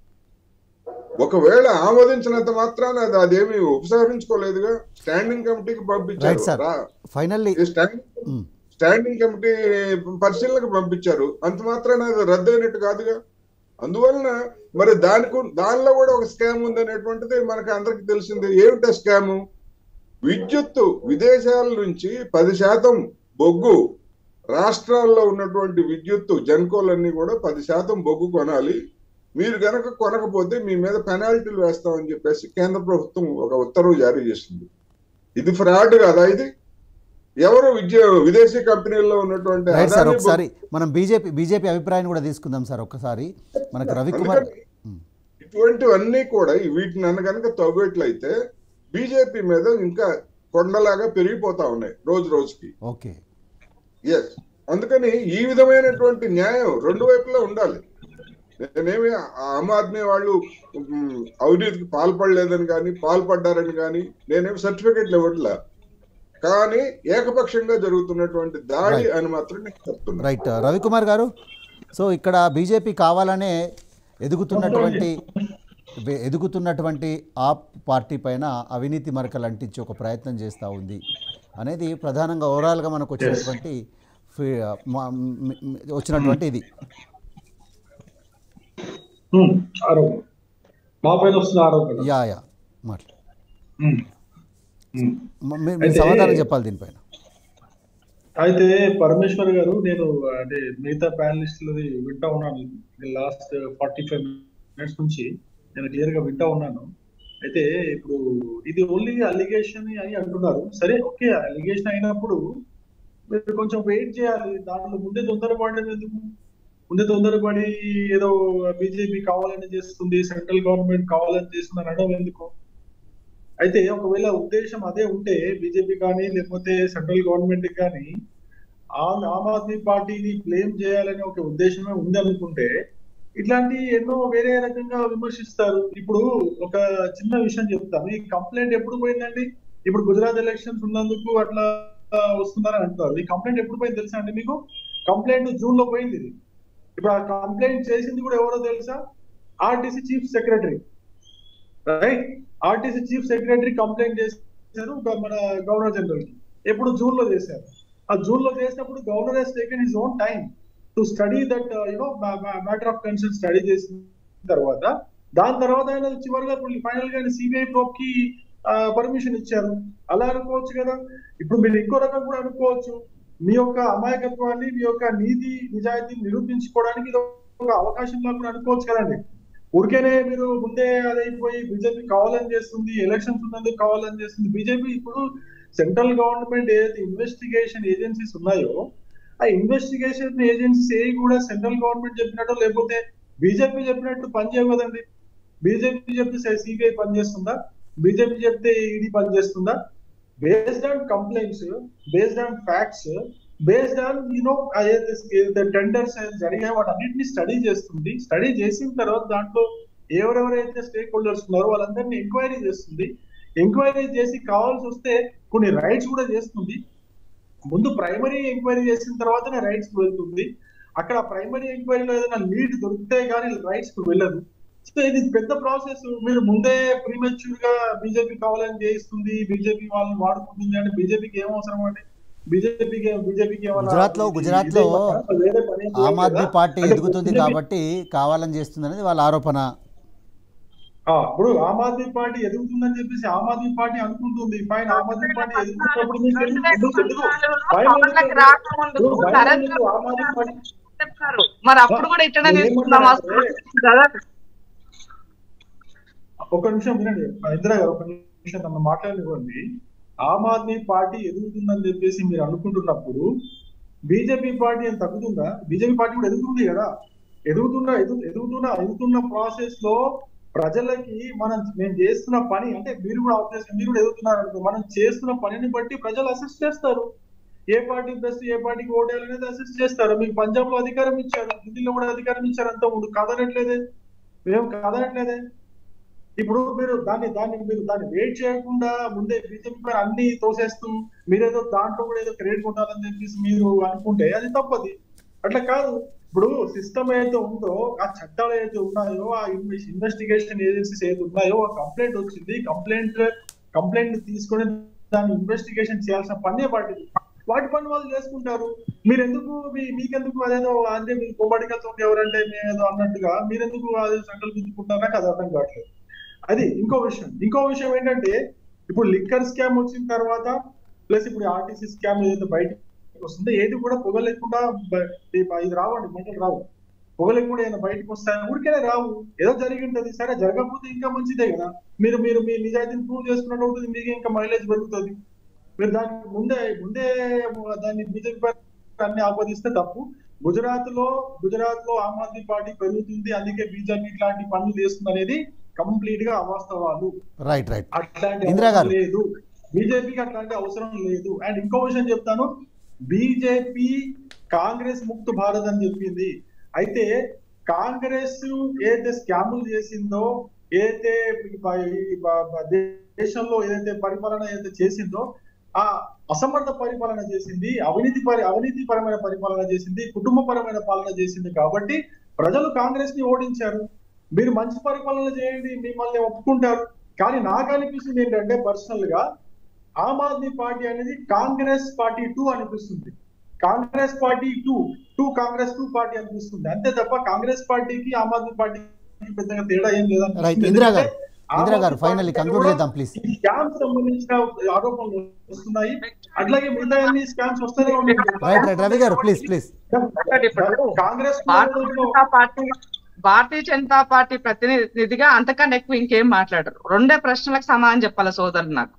ఒకవేళ ఆమోదించినంత మాత్రాన అది అదేమి ఉపసంహరించుకోలేదుగా స్టాండింగ్ కమిటీకి పంపించారు Right, sir. రా- ఫైనల్లీ ఈ స్టాండింగ్ స్టాండింగ్ కమిటీ పరిశీలనకు పంపించారు అంత మాత్రాన అది రద్దయినట్టు కాదుగా అందువలన మరి దానికి దానిలో కూడా ఒక స్కామ్ ఉంది అనేటువంటిది మనకు అందరికి తెలిసింది ఏమిటా స్కాము విద్యుత్తు విదేశాల నుంచి పది శాతం బొగ్గు రాష్ట్రాల్లో ఉన్నటువంటి విద్యుత్తు జన్కోలన్నీ కూడా పది శాతం బొగ్గు కొనాలి మీరు గనక కొనకపోతే మీ మీద పెనాల్టీలు వేస్తామని చెప్పేసి కేంద్ర ప్రభుత్వం ఒక ఉత్తర్వు జారీ చేసింది ఇది ఫ్రాడ్ కదా ఇది ఎవరు విద్య విదేశీ కంపెనీల్లో ఉన్నటువంటి రైట్ సార్ అదానీ ఒకసారి మనం బీజేపీ బీజేపీ అభిప్రాయాన్ని కూడా తీసుకుందాం సార్ ఒక్కసారి మనకు రవికుమార్ అందుకని ఇటువంటివన్నీ కూడా వీటిని నన్ను కనుక తవ్వేట్లయితే బీజేపీ మీద ఇంకా కొండలాగా పెరిగిపోతా ఉన్నాయి రోజు రోజుకి ఓకే ఎస్ అందుకని ఈ విధమైనటువంటి న్యాయం రెండు వైపులా ఉండాలి నేనేమి ఆమ్ ఆద్మీ వాళ్ళు ఉమ్, అవినీతికి పాల్పడలేదని కానీ పాల్పడ్డారని కానీ నేనేమి సర్టిఫికెట్లు ఇవ్వట్లే కానీ ఏకపక్షంగా జరుగుతున్నటువంటి దాడి Right. అని మాత్రం నేను చెప్తున్నా రైట్ రవికుమార్ గారు సో ఇక్కడ బీజేపీ కావాలనే ఎదుగుతున్నటువంటి వె- ఎదుగుతున్నటువంటి ఆ పార్టీ పైన అవినీతి మరకలు అంటించి ఒక ప్రయత్నం చేస్తూ ఉంది అనేది ప్రధానంగా ఓవరాల్గా మనకు వచ్చినటువంటి ఫీ- మా- మ్- మ్- వచ్చినటువంటి ఇది ఉమ్, ఆరోపణ మా పైన వస్తున్న ఆరోపణ యా యా మాట్లా ఉమ్, ఉమ్. మ- మీరు మీరు అయితే- సమాధానం చెప్పాలి దీనిపైన అయితే పరమేశ్వర్ గారు నేను అంటే మిగతా ప్యానలిస్టులది వింటా ఉన్నాను లాస్ట్ ఫార్టీ ఫైవ్ మినిట్స్ నుంచి నేను క్లియర్ గా వింటా ఉన్నాను అయితే ఇప్పుడు ఇది ఓన్లీ అలిగేషన్ అని అంటున్నారు సరే ఓకే అలిగేషన్ అయినప్పుడు మీరు కొంచెం వెయిట్ చేయాలి దాంట్లో ముందే తొందరపడడం ఎందుకు ముందే తొందరపడి ఏదో బీజేపీ కావాలని చేస్తుంది సెంట్రల్ గవర్నమెంట్ కావాలని చేస్తుంది అనడం ఎందుకు అయితే ఒకవేళ ఉద్దేశం అదే ఉంటే బీజేపీ కానీ లేకపోతే సెంట్రల్ గవర్నమెంట్ కానీ ఆమ్ ఆమ్ ఆద్మీ పార్టీని బ్లేమ్ చేయాలనే ఒక ఉద్దేశమే ఉంది అనుకుంటే ఇట్లాంటి ఎన్నో వేరే రకంగా విమర్శిస్తారు ఇప్పుడు ఒక చిన్న విషయం చెప్తాను ఈ కంప్లైంట్ ఎప్పుడు పోయిందండి ఇప్పుడు గుజరాత్ ఎలక్షన్స్ ఉన్నందుకు అట్లా ఆ, వస్తున్నారని అంటున్నారు ఈ కంప్లైంట్ ఎప్పుడు పోయింది తెలుసా అండి మీకు కంప్లైంట్ జూన్ లో పోయింది ఇది ఇప్పుడు ఆ కంప్లైంట్ చేసింది కూడా ఎవరో తెలుసా RTC chief secretary right RTC chief secretary complaint చేశారు గ- మన గవర్నర్ జనరల్ కి ఎప్పుడు జూన్ లో చేశారు ఆ జూన్ లో చేసినప్పుడు governor he's taken his own time to study that you know matter of concern study చేసిన తర్వాత దాని తర్వాత ఆయన చివరిగా ఫైనల్ గా సిబిఐ ప్రోబ్ కి పర్మిషన్ ఇచ్చారు అలా అనుకోవచ్చు కదా ఇప్పుడు మీరు ఇంకో రకం కూడా అనుకోవచ్చు మీ యొక్క అమాయకత్వాన్ని మీ యొక్క నీతి నిజాయితీని నిరూపించుకోవడానికి ఇది ఒక అవకాశంగా కూడా అనుకోవచ్చు కదండి ఊరికేనే మీరు ముందే అదైపోయి బీజేపీ కావాలని చేస్తుంది ఎలక్షన్స్ ఉన్నందుకు కావాలని చేస్తుంది బీజేపీ ఇప్పుడు సెంట్రల్ గవర్నమెంట్ ఏదైతే ఇన్వెస్టిగేషన్ ఏజెన్సీస్ ఉన్నాయో ఆ ఇన్వెస్టిగేషన్ ఏజెన్సీస్ ఏ కూడా సెంట్రల్ గవర్నమెంట్ చెప్పినట్టు లేకపోతే బీజేపీ చెప్పినట్టు పనిచేయవు కదండి బీజేపీ చెప్తే సిబిఐ పనిచేస్తుందా బీజేపీ చెప్తే ఈడీ పనిచేస్తుందా based on complaints based on facts based on you know tenders జరిగాయి వాటన్నిటిని స్టడీ చేస్తుంది స్టడీ చేసిన తర్వాత దాంట్లో ఎవరెవరైతే స్టేక్ హోల్డర్స్ ఉన్నారో వాళ్ళందరినీ ఎంక్వైరీ చేస్తుంది ఎంక్వైరీ చేసి కావాల్సి వస్తే కొన్ని రైట్స్ కూడా చేస్తుంది ముందు ప్రైమరీ ఎంక్వైరీ చేసిన తర్వాతనే రైట్స్ వెళ్తుంది అక్కడ ప్రైమరీ ఎంక్వైరీలో ఏదైనా లీడ్ దొరికితే కానీ రైట్స్ కు వెళ్ళదు సో ఇది పెద్ద ప్రాసెస్ మీరు ముందే ప్రీమెచ్యూర్ గా బీజేపీ కావాలని చేయిస్తుంది బీజేపీ వాళ్ళని వాడుకుంటుంది అంటే బీజేపీకి ఏం అవసరం అండి బీజేపీకి బీజేపీకి ఏమన్నా గుజరాత్లో ఇది- గుజరాత్లో ఇదే వేరే పని ఏం ఆమ్ లేదు ఆద్మీ కదా? పార్టీ అంటే ఎదుగుతుంది BJP కాబట్టి కావాలని చేస్తుంది అనేది వాళ్ళ ఆరోపణ ఆ, ఇప్పుడు ఆమ్ ఆద్మీ పార్టీ ఎదుగుతుందని చెప్పేసి ఆమ్ ఆద్మీ పార్టీ అనుకుంటుంది ఫైన్ ఆమ్ ఆద్మీ పార్టీ ఎదుగుతున్నప్పుడు మీకు ఎందుకు- ఎందుకు ఎందుకు? భయం ఎందుకు? పవర్లకు రాకముందు ఇప్పుడు భయం నరేంద్ర ఎందుకు? ఆమ్ ఆద్మీ పార్టీ చెప్తారు మరి అప్పుడు కూడా ఇట్లనే నేను తీసుకుందాం ఏమంటున్నానంటే- కదా ఒక నిమిషం వినండి ఇందిరా గారు ఒక నిమిషం నన్ను మాట్లాడనివ్వండి ఆమ్ ఆద్మీ పార్టీ ఎదుగుతుందని చెప్పేసి మీరు అనుకుంటున్నప్పుడు బీజేపీ పార్టీ ఏం తగ్గుతుందా బీజేపీ పార్టీ కూడా ఎదుగుతుంది కదా ఎదుగుతున్న ఎదుగు ఎదుగుతున్న ఎదుగుతున్న ప్రాసెస్ లో ప్రజలకి మనం మేము చేస్తున్న పని అంటే మీరు కూడా obviously మీరు కూడా ఎదుగుతున్నారు అనుకో మనం చేస్తున్న పనిని బట్టి ప్రజలు అసెస్ చేస్తారు ఏ పార్టీ బెస్ట్ ఏ పార్టీకి ఓటేయాలనేది అసెస్ చేస్తారు మీకు పంజాబ్ లో అధికారం ఇచ్చారు ఢిల్లీలో కూడా అధికారం ఇచ్చారు అంత ముందు కాదనట్లేదే మేము కాదనట్లేదే ఇప్పుడు మీరు దాన్ని దాన్ని మీరు దాన్ని వెయిట్ చేయకుండా ముందే బీజేపీ పైన అన్ని తోసేస్తూ మీరేదో దాంట్లో కూడా ఏదో క్రెడిట్ ఉండాలని చెప్పేసి మీరు అనుకుంటే అది తప్పది అట్లా కాదు ఇప్పుడు సిస్టమ్ ఏదైతే ఉందో ఆ చట్టాలు ఏదైతే ఉన్నాయో ఆ ఇన్వెస్టిగేషన్ ఏజెన్సీస్ ఏదైతే ఉన్నాయో ఆ కంప్లైంట్ వచ్చింది కంప్లైంట్ కంప్లైంట్ తీసుకొని దాన్ని ఇన్వెస్టిగేషన్ చేయాల్సిన పనే వాటిది వాటి పని వాళ్ళు చేసుకుంటారు మీరు ఎందుకు మీ- మీకెందుకు అదేదో అంటే మీరు కోబాడికల్తో ఎవరంటే మేము అన్నట్టుగా మీరెందుకు అదే సంకల్పించుకుంటారా నాకు అది అర్థం కావట్లేదు అది ఇంకో విషయం ఇంకో విషయం ఏంటంటే ఇప్పుడు లిక్కర్ స్కామ్ వచ్చిన తర్వాత ప్లస్ ఇప్పుడు ఆర్టీసీ స్కామ్ ఏదైతే బయటకు వస్తుందో ఏది కూడా పొగలేకుండా బ- ఈ- ఇది రావండి మంటలు రావు పొగలేకుండా ఏదైనా బయటకు వస్తాయని ఊరికేనే రావు ఏదో జరిగి ఉంటది సరే జరగకపోతే ఇంకా మంచిదే కదా మీరు మీరు మీ నిజాయితీని ప్రూవ్ చేసుకున్నట్టు అవుతుంది మీకు ఇంకా మైలేజ్ పెరుగుతుంది మీరు దానికి ముందే ముందే దాన్ని బీజేపీ పైన అన్ని ఆపాదిస్తే తప్పు గుజరాత్ లో గుజరాత్ లో ఆమ్ ఆద్మీ పార్టీ పెరుగుతుంది అందుకే బీజేపీ ఇట్లాంటి పనులు చేస్తుంది అనేది కంప్లీట్ గా అవాస్తవాలు రైట్ రైట్ అట్లాంటి ఇందిరా గారు. అవసరం లేదు బీజేపీకి అట్లాంటి అవసరం లేదు అండ్ ఇంకో విషయం చెప్తాను బీజేపీ కాంగ్రెస్ ముక్త భారత్ అని చెప్పింది అయితే కాంగ్రెస్ ఏదైతే స్కాములు చేసిందో ఏదైతే ఈ బ- ఈ బ- బ- దేశంలో ఏదైతే పరిపాలన ఏదైతే చేసిందో ఆ అసమర్థ పరిపాలన చేసింది అవినీతి పరి అవినీతి పరమైన పరిపాలన చేసింది కుటుంబపరమైన పాలన చేసింది కాబట్టి ప్రజలు కాంగ్రెస్ ని ఓడించారు మీరు మంచి పరిపాలన చేయండి మిమ్మల్ని ఒప్పుకుంటారు కానీ నాకు అనిపిస్తుంది ఏంటంటే పర్సనల్ గా ఆమ్ ఆద్మీ పార్టీ అనేది కాంగ్రెస్ పార్టీ టూ అనిపిస్తుంది Congress party too too Congress too party అనిపిస్తుంది అంతే తప్ప కాంగ్రెస్ పార్టీకి ఆమ్ ఆద్మీ పార్టీకి పెద్దగా తేడా ఏం లేదా right Indira garu Indira garu finally conclude చేద్దాం ప్లీజ్ స్కామ్స్ సంబంధించిన ఆరోపణలు వస్తున్నాయి అట్లాగే మిగతా అన్ని స్కామ్స్ వస్తూనే ఉన్నాయి. Right right Ravi garu please please Congress Bharatiya Janata party Bharatiya Janata party ప్రతినిధిగా అంతకన్నా ఎక్కువ ఇంకేం మాట్లాడరు రెండే ప్రశ్నలకు సమాధానం చెప్పాలి సోదరులు నాకు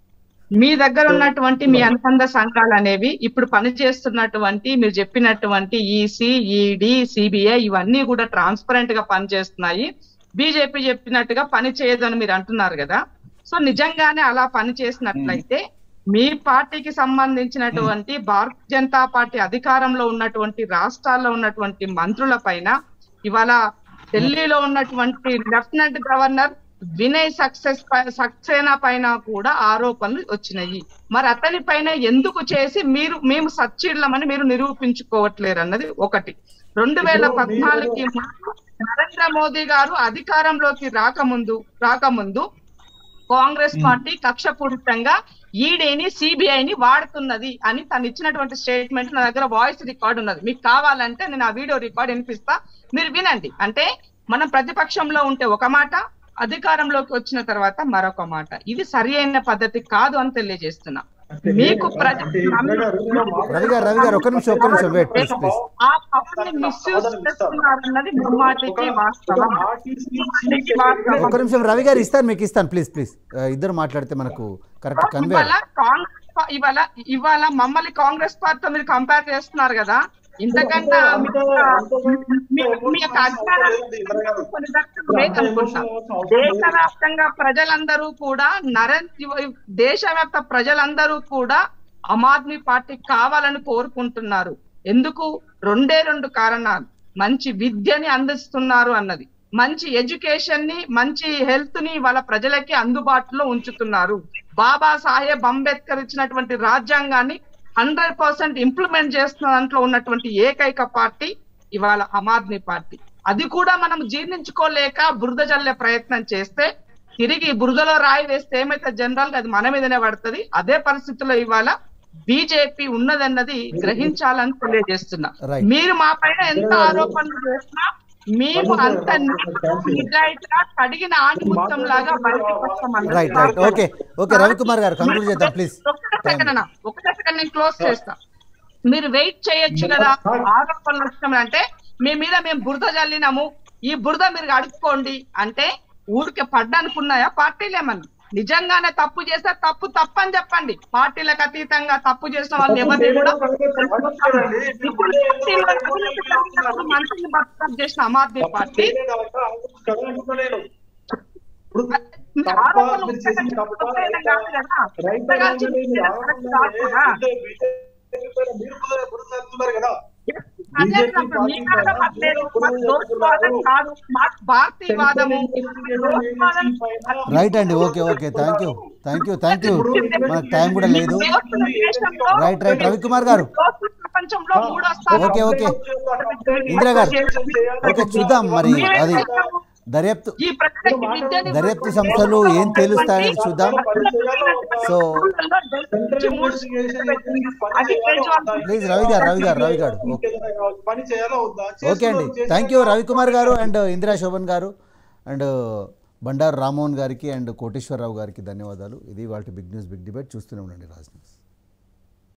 మీ దగ్గర ఉన్నటువంటి మీ అనుబంధ సంఘాలు అనేవి ఇప్పుడు పనిచేస్తున్నటువంటి మీరు చెప్పినటువంటి ఈసీ ఈడి సిబిఐ ఇవన్నీ కూడా ట్రాన్స్పరెంట్ గా పనిచేస్తున్నాయి బీజేపీ చెప్పినట్టుగా పని చేయదని మీరు అంటున్నారు కదా సో నిజంగానే అలా పని చేసినట్లయితే మీ పార్టీకి సంబంధించినటువంటి భారతీయ జనతా పార్టీ అధికారంలో ఉన్నటువంటి రాష్ట్రాల్లో ఉన్నటువంటి మంత్రుల పైన ఇవాళ ఢిల్లీలో ఉన్నటువంటి lieutenant governor Vinay success Saxena పైన కూడా ఆరోపణలు వచ్చినాయి మరి అతని పైన ఎందుకు చేసి మీరు మేము సచ్చీళ్లమని మీరు నిరూపించుకోవట్లేరు అన్నది ఒకటి రెండు వేల ఇప్పుడు మీరు- పద్నాలుగుకి ముందు నరేంద్ర మోదీ గారు అధికారంలోకి రాకముందు రాకముందు కాంగ్రెస్ పార్టీ కక్షపూరితంగా ఈడీని సిబిఐని వాడుతున్నది అని తను ఇచ్చినటువంటి స్టేట్మెంట్ నా దగ్గర వాయిస్ రికార్డ్ ఉన్నది మీకు కావాలంటే నేను ఆ వీడియో రికార్డ్ వినిపిస్తా మీరు వినండి అంటే మనం ప్రతిపక్షంలో ఉంటే ఒక మాట అధికారంలోకి వచ్చిన తర్వాత మరొక మాట ఇది సరి అయిన పద్ధతి కాదు అని తెలియజేస్తున్నా మీకు ప్రజ- అంటే ఇందిరా గారు, నేను రవి గారు రవి గారు ఒక్క నిమిషం ఒక్క నిమిషం వెయిట్ ప్లీజ్ ప్లీజ్ ఆ పవర్ని మిస్యూజ్ చేస్తున్నారన్నది ముమ్మాటికి వాస్తవం ముమ్మాటికి వాస్తవం. ఒక్క నిమిషం రవి గారు ఇస్తాను మీకు ఇస్తాను ప్లీజ్ ప్లీజ్ ఇద్దరు మాట్లాడితే మనకు కరెక్ట్ కన్వే ఇవాళ కాంగ్రెస్ పా- ఇవాళ ఇవాళ మమ్మల్ని కాంగ్రెస్ పార్టీతో మీరు కంపేర్ చేస్తున్నారు కదా ఇంతకంటే అంత- అంత- మీ మీ యొక్క అధికారానికి కొన్ని దక్కులు లేదనుకుంటా దేశవ్యాప్తంగా ప్రజలందరూ కూడా నరేంద్ర దేశవ్యాప్త ప్రజలందరూ కూడా ఆమ్ ఆద్మీ పార్టీ కావాలని కోరుకుంటున్నారు ఎందుకు రెండే రెండు కారణాలు మంచి విద్యని అందిస్తున్నారు అన్నది మంచి ఎడ్యుకేషన్ ని మంచి హెల్త్ ని వాళ్ళ ప్రజలకి అందుబాటులో ఉంచుతున్నారు బాబా సాహెబ్ అంబేద్కర్ ఇచ్చినటువంటి రాజ్యాంగాన్ని హండ్రెడ్ పర్సెంట్ ఇంప్లిమెంట్ చేస్తున్న దాంట్లో ఉన్నటువంటి ఏకైక పార్టీ ఇవాళ ఆమ్ ఆద్మీ పార్టీ అది కూడా మనం జీర్ణించుకోలేక బురద జల్లే ప్రయత్నం చేస్తే తిరిగి బురదలో రాయి వేస్తే ఏమైతే జనరల్ గా అది మన మీదనే పడుతుంది అదే పరిస్థితిలో ఇవాళ బీజేపీ ఉన్నదన్నది గ్రహించాలని తెలియజేస్తున్నా Right. మీరు మా పైన ఎంత ఆరోపణలు చేసినా మేము అంత నిజాయితీగా కడిగిన ఆణిముత్యం లాగా బయటకు వస్తామన్నది right right okay okay Ravikumar garu conclude చేద్దాం ప్లీజ్ ఒక్క సెకండ్ అన్న ఒక్క సెకండ్ నేను క్లోజ్ చేస్తా మీరు వెయిట్ చేయొచ్చు కదా ఆరోపణలు వచ్చినాం అంటే మీ మీద మేము బురద జల్లినాము ఈ బురద మీరు అడుక్కోండి అంటే ఊరికే పడ్డానుకున్నాయా పార్టీలు ఏమన్నా నిజంగానే తప్పు చేస్తే తప్పు తప్పు అని చెప్పండి పార్టీలకు అతీతంగా తప్పు చేసిన వాళ్ళు ఎవరిని కూడా ఇప్పుడు పార్టీలో అవినీతి జరిగినప్పుడు మనుషుల్ని బర్తరఫ్ చేసిన ఆమ్ ఆద్మీ పార్టీ ఇప్పుడు తప్ప ఆరోపణలు మీరు చేసిన తప్ప తప్పేనా కాదు కదా. రైతు ఇంతగా చూపించిన కరెక్ట్ కాదు కదా. మీరు కూడా బురద కదా అదే బీజేపీ అన్నప్పుడు మీ పార్టీ వాదం పైన అట్లేదు. మీరు మాకు దోషవాదం కాదు మాకు భారతీయవాదము దోషవాదం రైట్ అండి okay okay thank you thank you thank you మనకు టైం కూడా లేదు దోషుల దేశంలో రైట్ రైట్ రవికుమార్ గారు దోషుల ప్రపంచంలో మూడో స్థానం ఓకే ఓకే ఇందిరా గారు ఓకే చూద్దాం మరి అది దర్యాప్తు ఈ ప్రజలకి విద్యని దర్యాప్తు సంస్థలు ఏం తేలుస్తాయని చూద్దాం సో అది కేజ్రీవాల్ ప్లీజ్ రవి గారు రవి గారు రవి గారు ఓకే పని చేయాలా వద్దా ఓకే అండి థ్యాంక్ యూ రవికుమార్ గారు అండ్ ఇందిరా శోభన్ గారు అండ్ బండారు రామ్మోహన్ గారికి అండ్ కోటేశ్వరరావు గారికి ధన్యవాదాలు ఇది వాళ్ళ బిగ్ న్యూస్ బిగ్ డిబేట్ చూస్తూనే ఉండండి రాజ్ న్యూస్